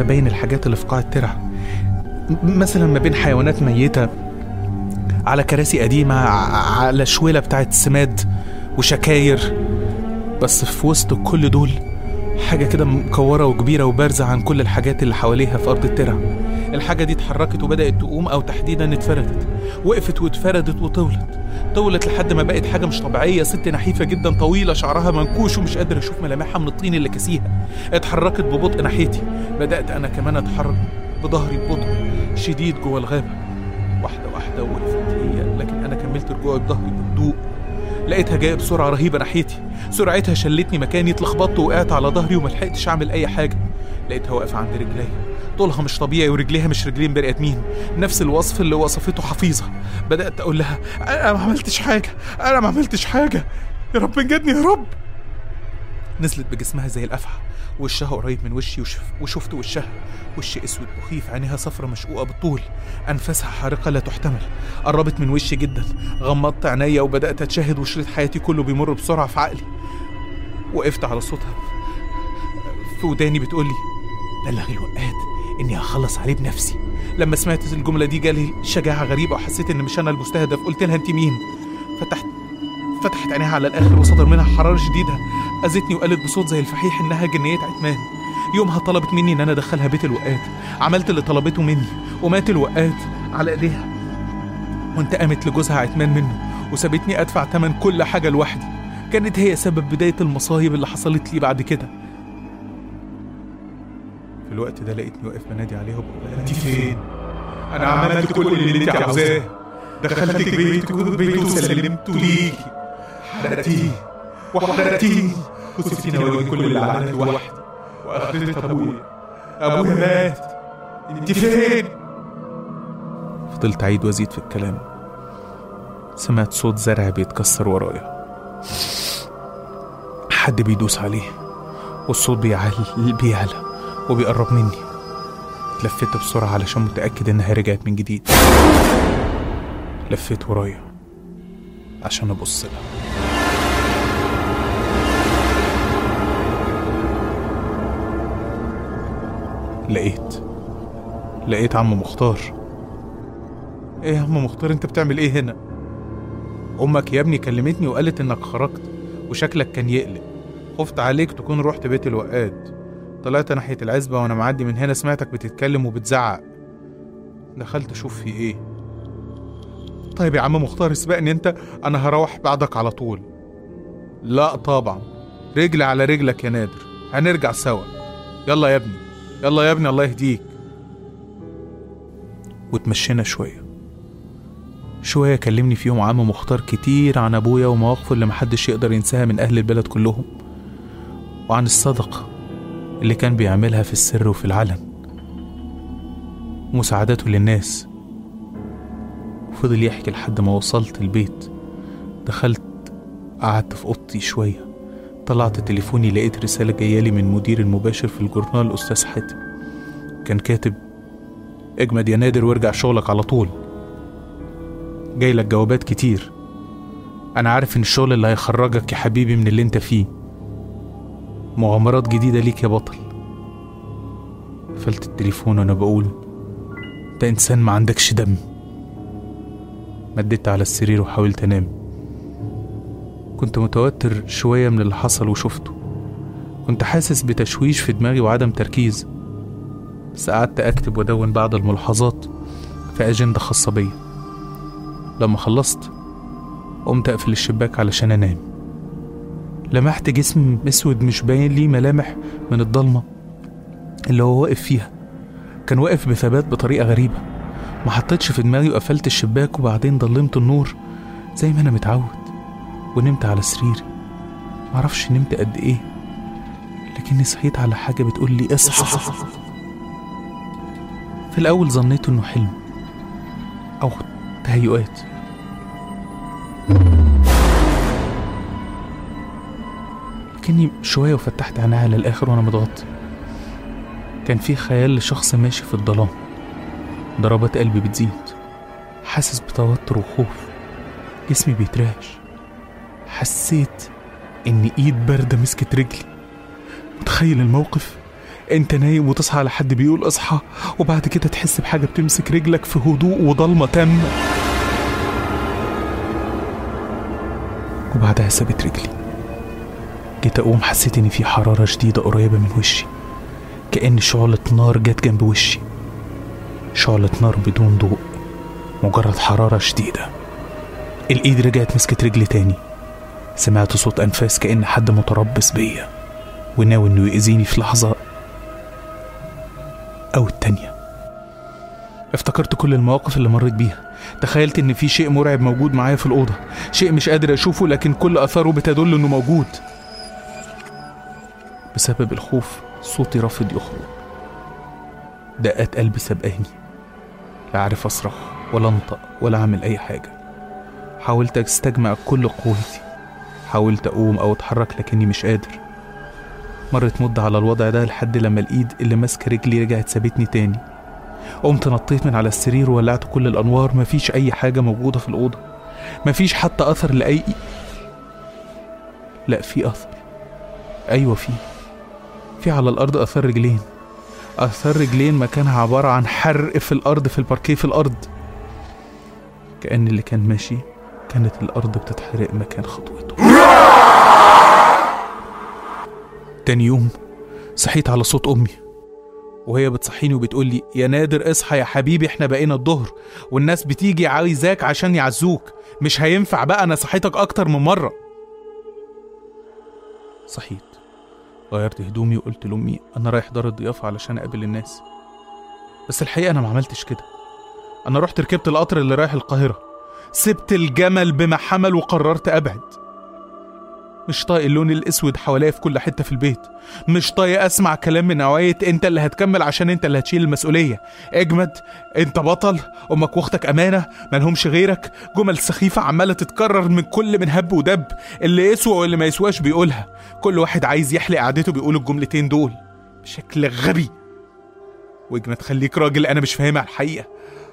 فباين الحاجات اللي في قاع الترع م- مثلا ما بين حيوانات ميتة على كراسي قديمة ع- على شويلة بتاعت السماد وشكاير بس في وسط كل دول حاجة كده مكورة وكبيرة وبارزة عن كل الحاجات اللي حواليها في أرض الترع الحاجة دي اتحركت وبدأت تقوم أو تحديدا اتفردت وقفت واتفردت وطولت طولت لحد ما بقت حاجة مش طبيعية ست نحيفة جدا طويلة شعرها منكوش ومش قادر أشوف ملامحها من الطين اللي كسيها اتحركت ببطء ناحيتي بدأت أنا كمان أتحرك بظهري ببطء شديد جوه الغابة واحدة واحدة وقفت هي لكن أنا كملت رجوعي بظهري بهدوء لقيتها جايه بسرعه رهيبه ناحيتي سرعتها شلتني مكاني اتلخبطت وقعت على ظهري وملحقتش اعمل اي حاجه لقيتها واقفه عند رجليا طولها مش طبيعي ورجليها مش رجلين بني ادمين نفس الوصف اللي وصفته حفيظه بدات اقول لها انا ما عملتش حاجه انا ما عملتش حاجه يا رب انجدني يا رب نزلت بجسمها زي الافعى وشها قريب من وشي وشف وشفت وشها وش اسود مخيف عينيها صفرة مشقوقة بالطول أنفاسها حارقة لا تحتمل قربت من وشي جدا غمضت عينيا وبدأت أتشاهد وشريط حياتي كله بيمر بسرعة في عقلي وقفت على صوتها في وداني بتقولي بلغ الوقات إني هخلص عليه بنفسي لما سمعت الجملة دي جالي شجاعة غريبة وحسيت إن مش أنا المستهدف قلت لها أنت مين فتحت فتحت عينيها على الآخر وصدر منها حرارة شديدة أذتني وقالت بصوت زي الفحيح إنها جنية عتمان يومها طلبت مني إن أنا أدخلها بيت الوقات عملت اللي طلبته مني ومات الوقات على إيديها وانتقمت لجوزها عتمان منه وسابتني أدفع تمن كل حاجة لوحدي كانت هي سبب بداية المصايب اللي حصلت لي بعد كده في الوقت ده لقيتني واقف بنادي عليها وبقول لها انت فين؟ انا عملت كل اللي انت عاوزاه دخلتك بيتك بيته وسلمته ليكي حرقتيه وحرقتيني وسبتيني اواجه كل اللي عملته لوحدي واخرت ابويا ابويا مات انت فين؟ فضلت أعيد وأزيد في الكلام سمعت صوت زرع بيتكسر ورايا حد بيدوس عليه والصوت بيعلى بيعلى وبيقرب مني لفيت بسرعة علشان متأكد إنها رجعت من جديد لفيت ورايا عشان أبص لها لقيت لقيت عم مختار ايه يا عم مختار انت بتعمل ايه هنا امك يا ابني كلمتني وقالت انك خرجت وشكلك كان يقلق خفت عليك تكون رحت بيت الوقات طلعت ناحية العزبة وانا معدي من هنا سمعتك بتتكلم وبتزعق دخلت اشوف في ايه طيب يا عم مختار اسبقني انت انا هروح بعدك على طول لا طبعا رجل على رجلك يا نادر هنرجع سوا يلا يا ابني يلا يا ابني الله يهديك واتمشينا شوية شوية كلمني فيهم عم مختار كتير عن أبويا ومواقفه اللي محدش يقدر ينساها من أهل البلد كلهم وعن الصدقة اللي كان بيعملها في السر وفي العلن ومساعدته للناس وفضل يحكي لحد ما وصلت البيت دخلت قعدت في أوضتي شوية طلعت تليفوني لقيت رسالة جايالي من مدير المباشر في الجورنال أستاذ حاتم كان كاتب اجمد يا نادر وارجع شغلك على طول جاي لك جوابات كتير انا عارف ان الشغل اللي هيخرجك يا حبيبي من اللي انت فيه مغامرات جديدة ليك يا بطل قفلت التليفون وانا بقول انت انسان ما عندكش دم مددت على السرير وحاولت انام كنت متوتر شوية من اللي حصل وشفته كنت حاسس بتشويش في دماغي وعدم تركيز بس قعدت أكتب وأدون بعض الملاحظات في أجندة خاصة بيا لما خلصت قمت أقفل الشباك علشان أنام لمحت جسم أسود مش باين ليه ملامح من الضلمة اللي هو واقف فيها كان واقف بثبات بطريقة غريبة ما حطيتش في دماغي وقفلت الشباك وبعدين ضلمت النور زي ما أنا متعود ونمت على سريري معرفش نمت قد إيه لكني صحيت على حاجة بتقول لي اصحى في الأول ظنيت إنه حلم أو تهيؤات لكني شوية وفتحت عيني على الآخر وأنا متغطي كان في خيال لشخص ماشي في الظلام ضربات قلبي بتزيد حاسس بتوتر وخوف جسمي بيترعش حسيت إن إيد باردة مسكت رجلي متخيل الموقف انت نايم وتصحى على حد بيقول اصحى وبعد كده تحس بحاجة بتمسك رجلك في هدوء وضلمة تامة وبعدها سابت رجلي جيت اقوم حسيت ان في حرارة شديدة قريبة من وشي كأن شعلة نار جت جنب وشي شعلة نار بدون ضوء مجرد حرارة شديدة الإيد رجعت مسكت رجلي تاني سمعت صوت أنفاس كأن حد متربص بيا وناوي إنه يأذيني في لحظة أو التانية افتكرت كل المواقف اللي مريت بيها تخيلت إن في شيء مرعب موجود معايا في الأوضة شيء مش قادر أشوفه لكن كل أثاره بتدل إنه موجود بسبب الخوف صوتي رافض يخرج دقات قلبي سبقاني لا عارف أصرخ ولا أنطق ولا أعمل أي حاجة حاولت أستجمع كل قوتي حاولت أقوم أو أتحرك لكني مش قادر مرت مدة على الوضع ده لحد لما الإيد اللي ماسكة رجلي رجعت سابتني تاني قمت نطيت من على السرير وولعت كل الأنوار مفيش أي حاجة موجودة في الأوضة مفيش حتى أثر لأي لا في أثر أيوة في في على الأرض أثر رجلين أثر رجلين مكانها عبارة عن حرق في الأرض في الباركيه في الأرض كأن اللي كان ماشي كانت الأرض بتتحرق مكان خطوته تاني يوم صحيت على صوت أمي وهي بتصحيني وبتقول لي يا نادر اصحى يا حبيبي احنا بقينا الظهر والناس بتيجي عايزاك عشان يعزوك مش هينفع بقى انا صحيتك اكتر من مرة صحيت غيرت هدومي وقلت لأمي أنا رايح دار الضيافة علشان أقابل الناس بس الحقيقة أنا ما عملتش كده أنا رحت ركبت القطر اللي رايح القاهرة سبت الجمل بما حمل وقررت أبعد مش طايق اللون الأسود حواليا في كل حتة في البيت مش طايق أسمع كلام من نوعية أنت اللي هتكمل عشان أنت اللي هتشيل المسؤولية اجمد أنت بطل أمك وأختك أمانة ملهمش غيرك جمل سخيفة عمالة تتكرر من كل من هب ودب اللي يسوى واللي ما يسواش بيقولها كل واحد عايز يحلق قعدته بيقول الجملتين دول بشكل غبي واجمد خليك راجل أنا مش فاهمها الحقيقة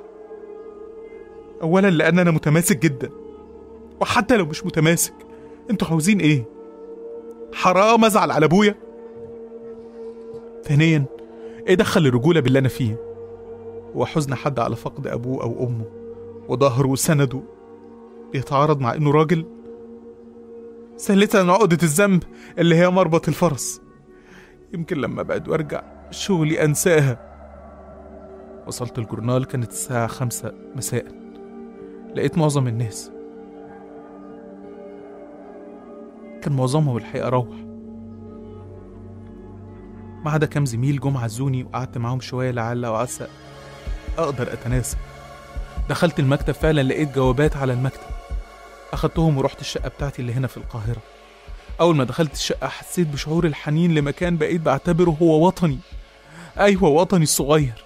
اولا لان انا متماسك جدا وحتى لو مش متماسك انتوا عاوزين ايه حرام ازعل على ابويا ثانيا ايه دخل الرجوله باللي انا فيه هو حزن حد على فقد ابوه او امه وظهره وسنده بيتعارض مع انه راجل ثالثا عقدة الذنب اللي هي مربط الفرس يمكن لما ابعد وارجع شغلي انساها وصلت الجورنال كانت الساعة خمسة مساء لقيت معظم الناس كان معظمهم الحقيقة روح ما عدا كام زميل جم عزوني وقعدت معاهم شوية لعل وعسى أقدر أتناسى دخلت المكتب فعلا لقيت جوابات على المكتب أخدتهم ورحت الشقة بتاعتي اللي هنا في القاهرة أول ما دخلت الشقة حسيت بشعور الحنين لمكان بقيت بعتبره هو وطني أيوة وطني الصغير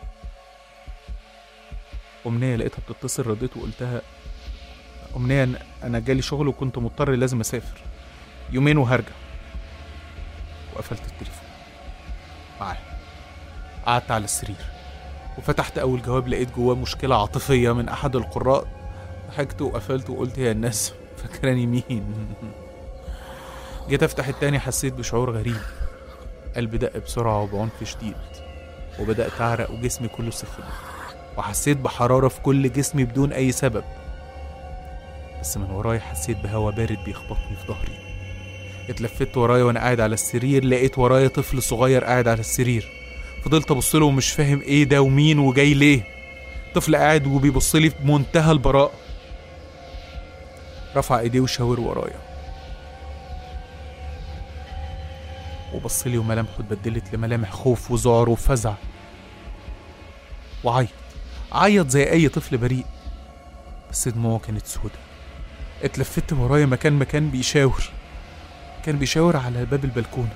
أمنية لقيتها بتتصل رديت وقلتها أمنية أنا- أنا جالي شغل وكنت مضطر لازم أسافر يومين وهرجع وقفلت التليفون معاها قعدت على السرير وفتحت أول جواب لقيت جواه مشكلة عاطفية من أحد القراء ضحكت وقفلت وقلت يا الناس فاكراني مين جيت أفتح التاني حسيت بشعور غريب قلبي دق بسرعة وبعنف شديد وبدأت أعرق وجسمي كله سخن وحسيت بحرارة في كل جسمي بدون أي سبب بس من ورايا حسيت بهوا بارد بيخبطني في ظهري اتلفت ورايا وانا قاعد على السرير لقيت ورايا طفل صغير قاعد على السرير فضلت ابص له ومش فاهم ايه ده ومين وجاي ليه طفل قاعد وبيبص لي بمنتهى البراءة رفع ايديه وشاور ورايا وبص لي وملامحه اتبدلت لملامح خوف وذعر وفزع وعيط عيط زي اي طفل بريء بس دموعه كانت سودة اتلفت ورايا مكان مكان بيشاور كان بيشاور على باب البلكونة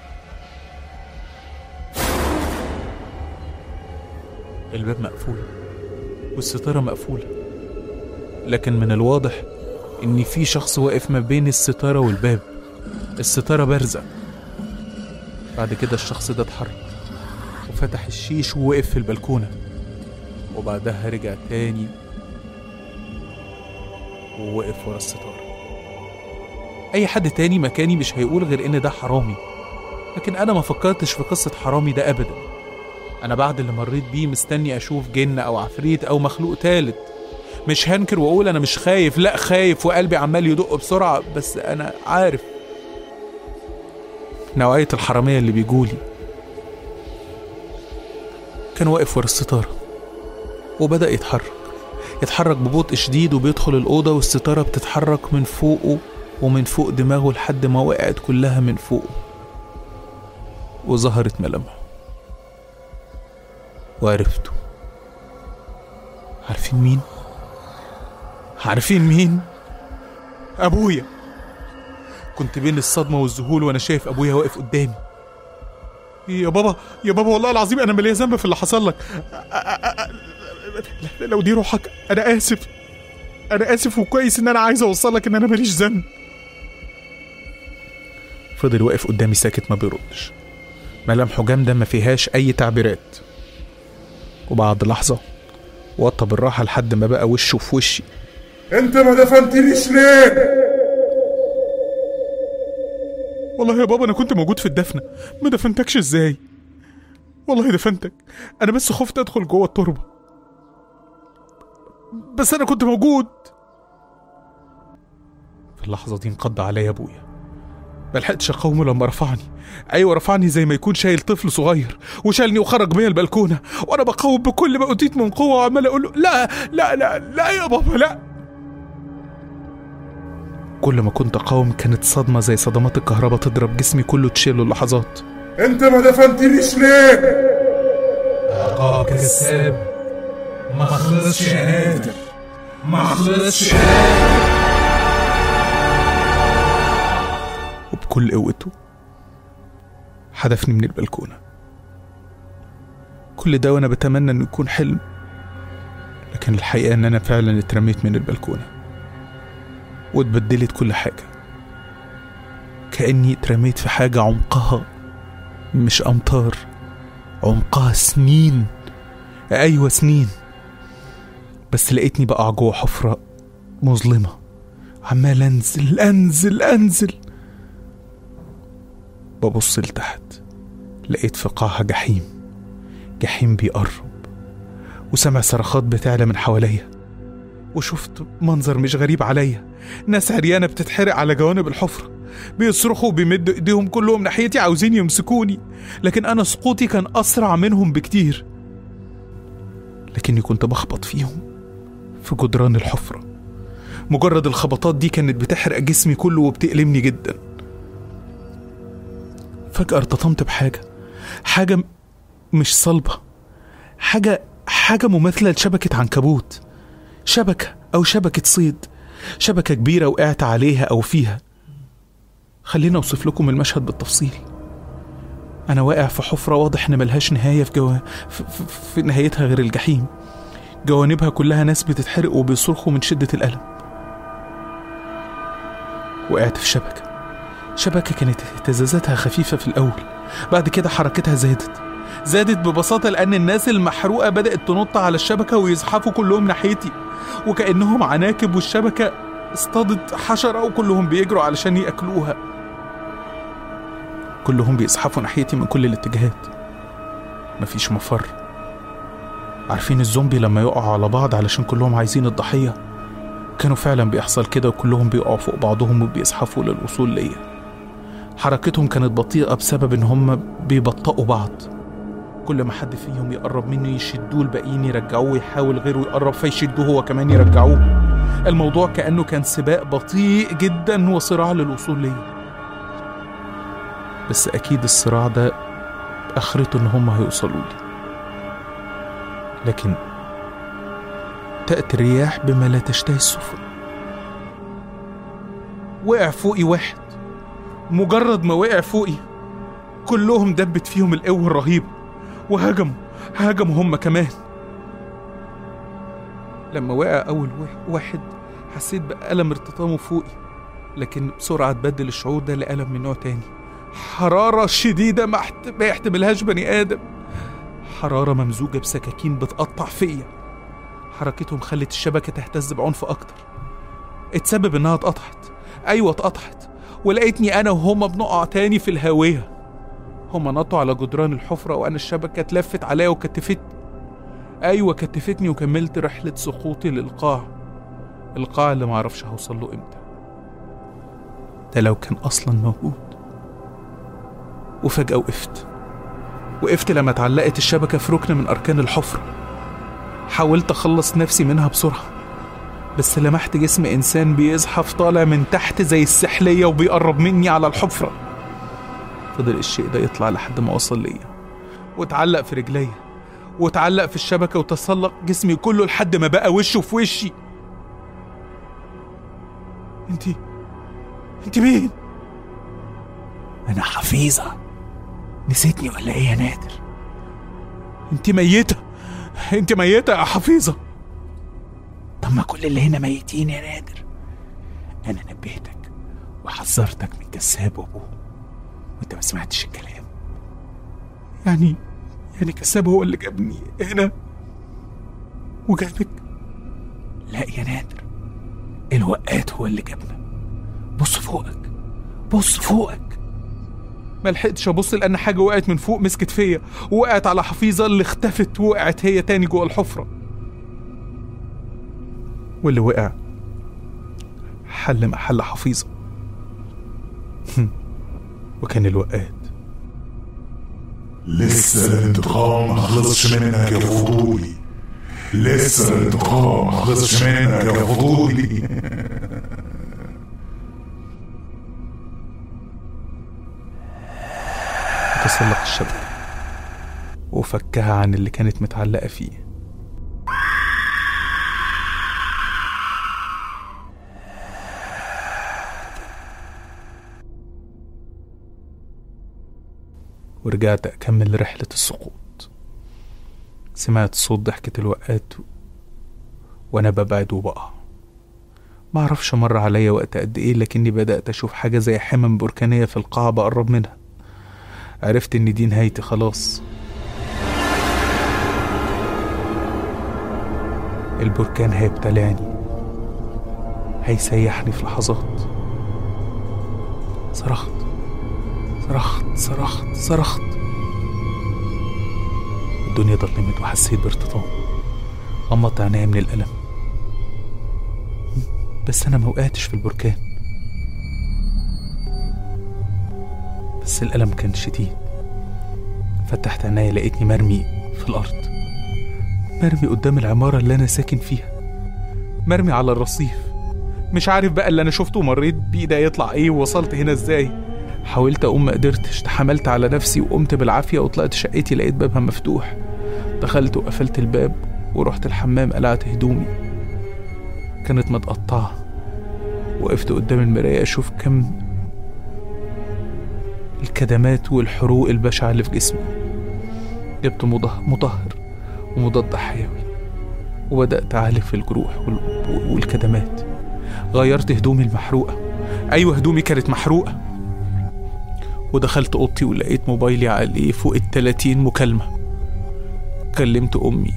الباب مقفول والستارة مقفولة لكن من الواضح إن في شخص واقف ما بين الستارة والباب الستارة بارزة بعد كده الشخص ده اتحرك وفتح الشيش ووقف في البلكونة وبعدها رجع تاني ووقف ورا الستارة أي حد تاني مكاني مش هيقول غير إن ده حرامي لكن أنا ما فكرتش في قصة حرامي ده أبدا أنا بعد اللي مريت بيه مستني أشوف جن أو عفريت أو مخلوق تالت مش هنكر وأقول أنا مش خايف لأ خايف وقلبي عمال يدق بسرعة بس أنا عارف نوعية الحرامية اللي بيجولي كان واقف ورا الستارة وبدأ يتحرك يتحرك ببطء شديد وبيدخل الأوضة والستارة بتتحرك من فوقه ومن فوق دماغه لحد ما وقعت كلها من فوقه وظهرت ملامحه وعرفته عارفين مين؟ عارفين مين؟ أبويا كنت بين الصدمة والذهول وأنا شايف أبويا واقف قدامي يا بابا يا بابا والله العظيم أنا مليا ذنب في اللي حصل لك أ- أ- أ- لو دي روحك أنا آسف أنا آسف وكويس إن أنا عايز أوصل لك إن أنا ماليش ذنب فضل واقف قدامي ساكت ما بيردش ملامحه جامدة ما فيهاش أي تعبيرات وبعد لحظة وطى بالراحة لحد ما بقى وشه في وشي انت ما دفنتنيش ليه والله يا بابا انا كنت موجود في الدفنه ما دفنتكش ازاي والله دفنتك انا بس خفت ادخل جوه التربه بس انا كنت موجود في اللحظه دي انقض عليا ابويا ملحقتش اقاومه لما رفعني ايوه رفعني زي ما يكون شايل طفل صغير وشالني وخرج بيا البلكونه وانا بقاوم بكل ما اوتيت من قوه وعمال اقول له لا لا لا لا يا بابا لا كل ما كنت اقاوم كانت صدمه زي صدمات الكهرباء تضرب جسمي كله تشيله اللحظات انت ما دفنتنيش ليه عقاب كذاب ما خلصش يا نادر ما خلصش وبكل قوته حدفني من البلكونة كل ده وأنا بتمنى إنه يكون حلم لكن الحقيقة إن أنا فعلا اترميت من البلكونة واتبدلت كل حاجة كأني اترميت في حاجة عمقها مش أمطار عمقها سنين أيوة سنين بس لقيتني بقع جوه حفرة مظلمة عمال أنزل أنزل أنزل ببص لتحت لقيت في قاعها جحيم جحيم بيقرب وسمع صرخات بتعلى من حواليا وشفت منظر مش غريب عليا ناس عريانة بتتحرق على جوانب الحفرة بيصرخوا وبيمدوا ايديهم كلهم ناحيتي عاوزين يمسكوني لكن انا سقوطي كان اسرع منهم بكتير لكني كنت بخبط فيهم في جدران الحفرة مجرد الخبطات دي كانت بتحرق جسمي كله وبتألمني جدا فجأة ارتطمت بحاجة حاجة م- مش صلبة حاجة حاجة مماثلة لشبكة عنكبوت شبكة أو شبكة صيد شبكة كبيرة وقعت عليها أو فيها خلينا أوصف لكم المشهد بالتفصيل أنا واقع في حفرة واضح إن ملهاش نهاية في, جوا... في, في, في نهايتها غير الجحيم جوانبها كلها ناس بتتحرق وبيصرخوا من شدة الألم وقعت في شبكة شبكة كانت اهتزازاتها خفيفة في الأول بعد كده حركتها زادت زادت ببساطة لأن الناس المحروقة بدأت تنط على الشبكة ويزحفوا كلهم ناحيتي وكأنهم عناكب والشبكة اصطادت حشرة وكلهم بيجروا علشان يأكلوها كلهم بيزحفوا ناحيتي من كل الاتجاهات مفيش مفر عارفين الزومبي لما يقعوا على بعض علشان كلهم عايزين الضحية كانوا فعلا بيحصل كده وكلهم بيقعوا فوق بعضهم وبيزحفوا للوصول ليا حركتهم كانت بطيئة بسبب إن هم بيبطئوا بعض كل ما حد فيهم يقرب منه يشدوه الباقيين يرجعوه يحاول غيره يقرب فيشدوه هو كمان يرجعوه الموضوع كأنه كان سباق بطيء جدا وصراع للوصول ليا بس أكيد الصراع ده آخرته إن هم هيوصلوا لي لكن تأتي الرياح بما لا تشتهي السفن وقع فوقي واحد مجرد ما وقع فوقي كلهم دبت فيهم القوة الرهيبة وهجموا هجموا هم كمان لما وقع أول واح- واحد حسيت بألم ارتطامه فوقي لكن بسرعة اتبدل الشعور ده لألم من نوع تاني حرارة شديدة ما احت- ما يحتملهاش بني آدم حرارة ممزوجة بسكاكين بتقطع فيا حركتهم خلت الشبكة تهتز بعنف أكتر اتسبب إنها اتقطعت أيوة اتقطعت ولقيتني أنا وهما بنقع تاني في الهاوية هما نطوا على جدران الحفرة وأنا الشبكة اتلفت عليا وكتفتني أيوة كتفتني وكملت رحلة سقوطي للقاع القاع اللي معرفش هوصل له إمتى ده لو كان أصلا موجود وفجأة وقفت وقفت لما اتعلقت الشبكة في ركن من أركان الحفرة حاولت أخلص نفسي منها بسرعة بس لمحت جسم إنسان بيزحف طالع من تحت زي السحلية وبيقرب مني على الحفرة فضل الشيء ده يطلع لحد ما وصل ليا واتعلق في رجليا واتعلق في الشبكة وتسلق جسمي كله لحد ما بقى وشه في وشي انتي انتي مين؟ أنا حفيظة نسيتني ولا إيه يا نادر؟ انتي ميتة انتي ميتة يا حفيظة طب ما كل اللي هنا ميتين يا نادر أنا نبهتك وحذرتك من كذاب وأبوه وأنت ما سمعتش الكلام يعني يعني كساب هو اللي جابني هنا وجابك لا يا نادر الوقات هو اللي جابنا بص فوقك بص فوقك ما لحقتش ابص لان حاجه وقعت من فوق مسكت فيا وقعت على حفيظه اللي اختفت وقعت هي تاني جوه الحفره واللي وقع حل محل حفيظه وكان الوقات لسه الانتقام ما خلصش منك يا فضولي لسه الانتقام ما خلصش منك يا فضولي تسلق الشبكه وفكها عن اللي كانت متعلقه فيه ورجعت أكمل رحلة السقوط سمعت صوت ضحكة الوقات وأنا ببعد وبقع معرفش مر عليا وقت قد إيه لكني بدأت أشوف حاجة زي حمم بركانية في القاعة بقرب منها عرفت إن دي نهايتي خلاص البركان هيبتلعني هيسيحني في لحظات صرخت صرخت صرخت صرخت الدنيا ضلمت وحسيت بارتطام غمضت عينيا من الألم بس أنا ما وقعتش في البركان بس الألم كان شديد فتحت عينيا لقيتني مرمي في الأرض مرمي قدام العمارة اللي أنا ساكن فيها مرمي على الرصيف مش عارف بقى اللي أنا شفته ومريت بيه ده يطلع إيه ووصلت هنا إزاي حاولت أقوم ما قدرتش تحملت على نفسي وقمت بالعافية وطلعت شقتي لقيت بابها مفتوح دخلت وقفلت الباب ورحت الحمام قلعت هدومي كانت متقطعة وقفت قدام المراية أشوف كم الكدمات والحروق البشعة اللي في جسمي جبت مضه- مطهر ومضاد حيوي وبدأت أعالج في الجروح وال- والكدمات غيرت هدومي المحروقة أيوة هدومي كانت محروقة ودخلت اوضتي ولقيت موبايلي عليه فوق التلاتين مكالمة كلمت أمي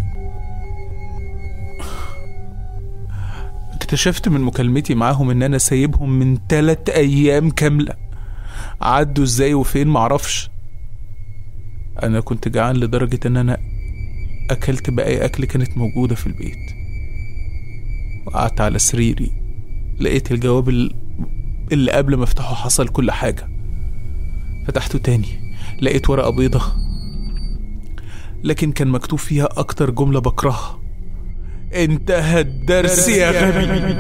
اكتشفت من مكالمتي معاهم إن أنا سايبهم من تلات أيام كاملة عدوا إزاي وفين معرفش أنا كنت جعان لدرجة إن أنا أكلت باقي أكل كانت موجودة في البيت وقعدت على سريري لقيت الجواب ال- اللي قبل ما افتحه حصل كل حاجة فتحته تاني لقيت ورقة بيضة لكن كان مكتوب فيها أكتر جملة بكرهها انتهى الدرس يا غبي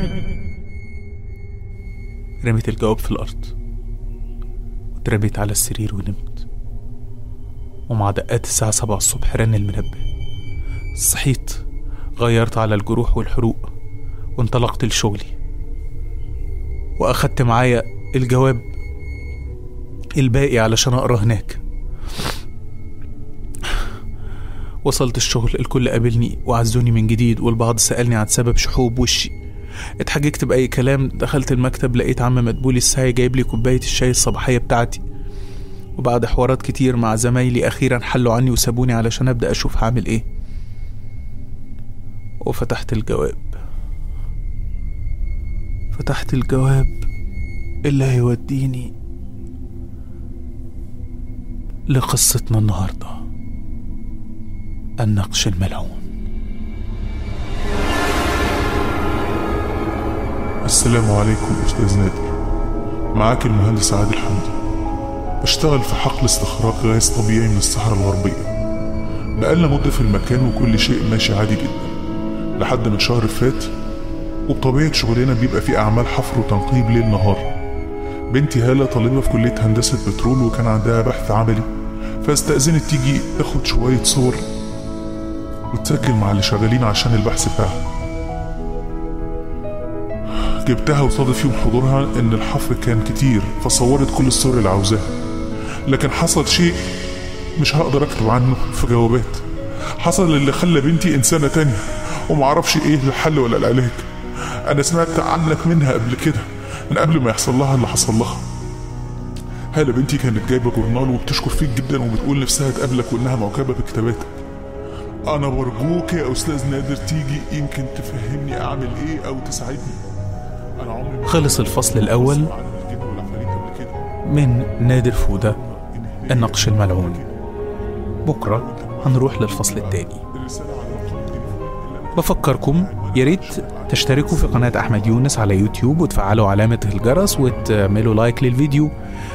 رميت الجواب في الأرض واترميت على السرير ونمت ومع دقات الساعة سبعة الصبح رن المنبه صحيت غيرت على الجروح والحروق وانطلقت لشغلي وأخدت معايا الجواب الباقي علشان أقرأ هناك وصلت الشغل الكل قابلني وعزوني من جديد والبعض سألني عن سبب شحوب وشي اتحججت بأي كلام دخلت المكتب لقيت عم مدبولي الساعي جايب لي كوباية الشاي الصباحية بتاعتي وبعد حوارات كتير مع زمايلي أخيرا حلوا عني وسابوني علشان أبدأ أشوف هعمل إيه وفتحت الجواب فتحت الجواب اللي هيوديني لقصتنا النهارده النقش الملعون السلام عليكم أستاذ نادر معاك المهندس عادل حمدي بشتغل في حقل استخراج غاز طبيعي من الصحراء الغربية بقالنا مدة في المكان وكل شيء ماشي عادي جدا لحد من شهر فات وبطبيعة شغلنا بيبقى في أعمال حفر وتنقيب ليل نهار بنتي هالة طالبة في كلية هندسة بترول وكان عندها بحث عملي فاستأذنت تيجي تاخد شوية صور وتسجل مع اللي شغالين عشان البحث بتاعها جبتها وصادف يوم حضورها ان الحفر كان كتير فصورت كل الصور اللي عاوزاها لكن حصل شيء مش هقدر اكتب عنه في جوابات حصل اللي خلى بنتي انسانة تانية ومعرفش ايه الحل ولا العلاج انا سمعت عنك منها قبل كده من قبل ما يحصل لها اللي حصل لها هالة بنتي كانت جايبة جورنال وبتشكر فيك جدا وبتقول نفسها تقابلك وانها معجبة بكتاباتك انا برجوك يا استاذ نادر تيجي يمكن تفهمني اعمل ايه او تساعدني انا عمري ما خلص الفصل الأول أسمع عن الجن والعفاريت قبل كده. من نادر فودة النقش الملعون بكرة هنروح للفصل التاني الرسالة على رقم التليفون اللي أنا بفكركم يا ريت تشتركوا في قناة أحمد يونس على يوتيوب وتفعلوا علامة الجرس وتعملوا لايك للفيديو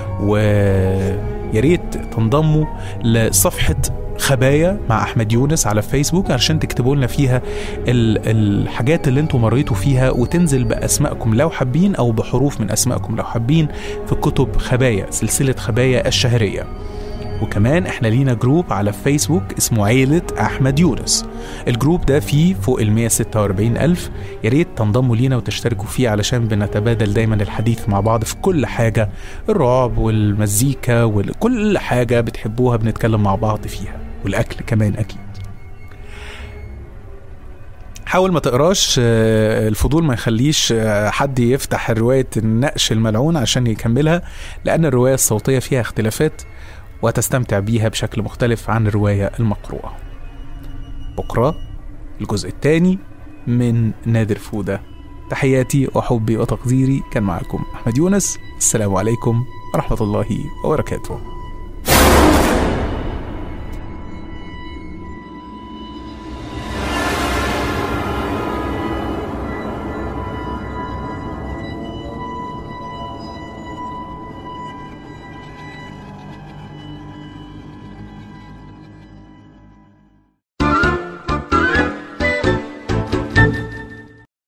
ويا ريت تنضموا لصفحة خبايا مع أحمد يونس على فيسبوك علشان تكتبوا لنا فيها ال- الحاجات اللي انتم مريتوا فيها وتنزل بأسمائكم لو حابين أو بحروف من أسمائكم لو حابين في كتب خبايا سلسلة خبايا الشهرية وكمان احنا لينا جروب على فيسبوك اسمه عيلة أحمد يونس الجروب ده فيه فوق ال 146 ألف يا ريت تنضموا لينا وتشتركوا فيه علشان بنتبادل دايما الحديث مع بعض في كل حاجة الرعب والمزيكا وكل حاجة بتحبوها بنتكلم مع بعض فيها والأكل كمان أكيد حاول ما تقراش آه، الفضول ما يخليش آه، حد يفتح رواية النقش الملعون عشان يكملها لأن الرواية الصوتية فيها اختلافات وتستمتع بيها بشكل مختلف عن الرواية المقروءة بكرة الجزء الثاني من نادر فودة تحياتي وحبي وتقديري كان معكم أحمد يونس السلام عليكم ورحمة الله وبركاته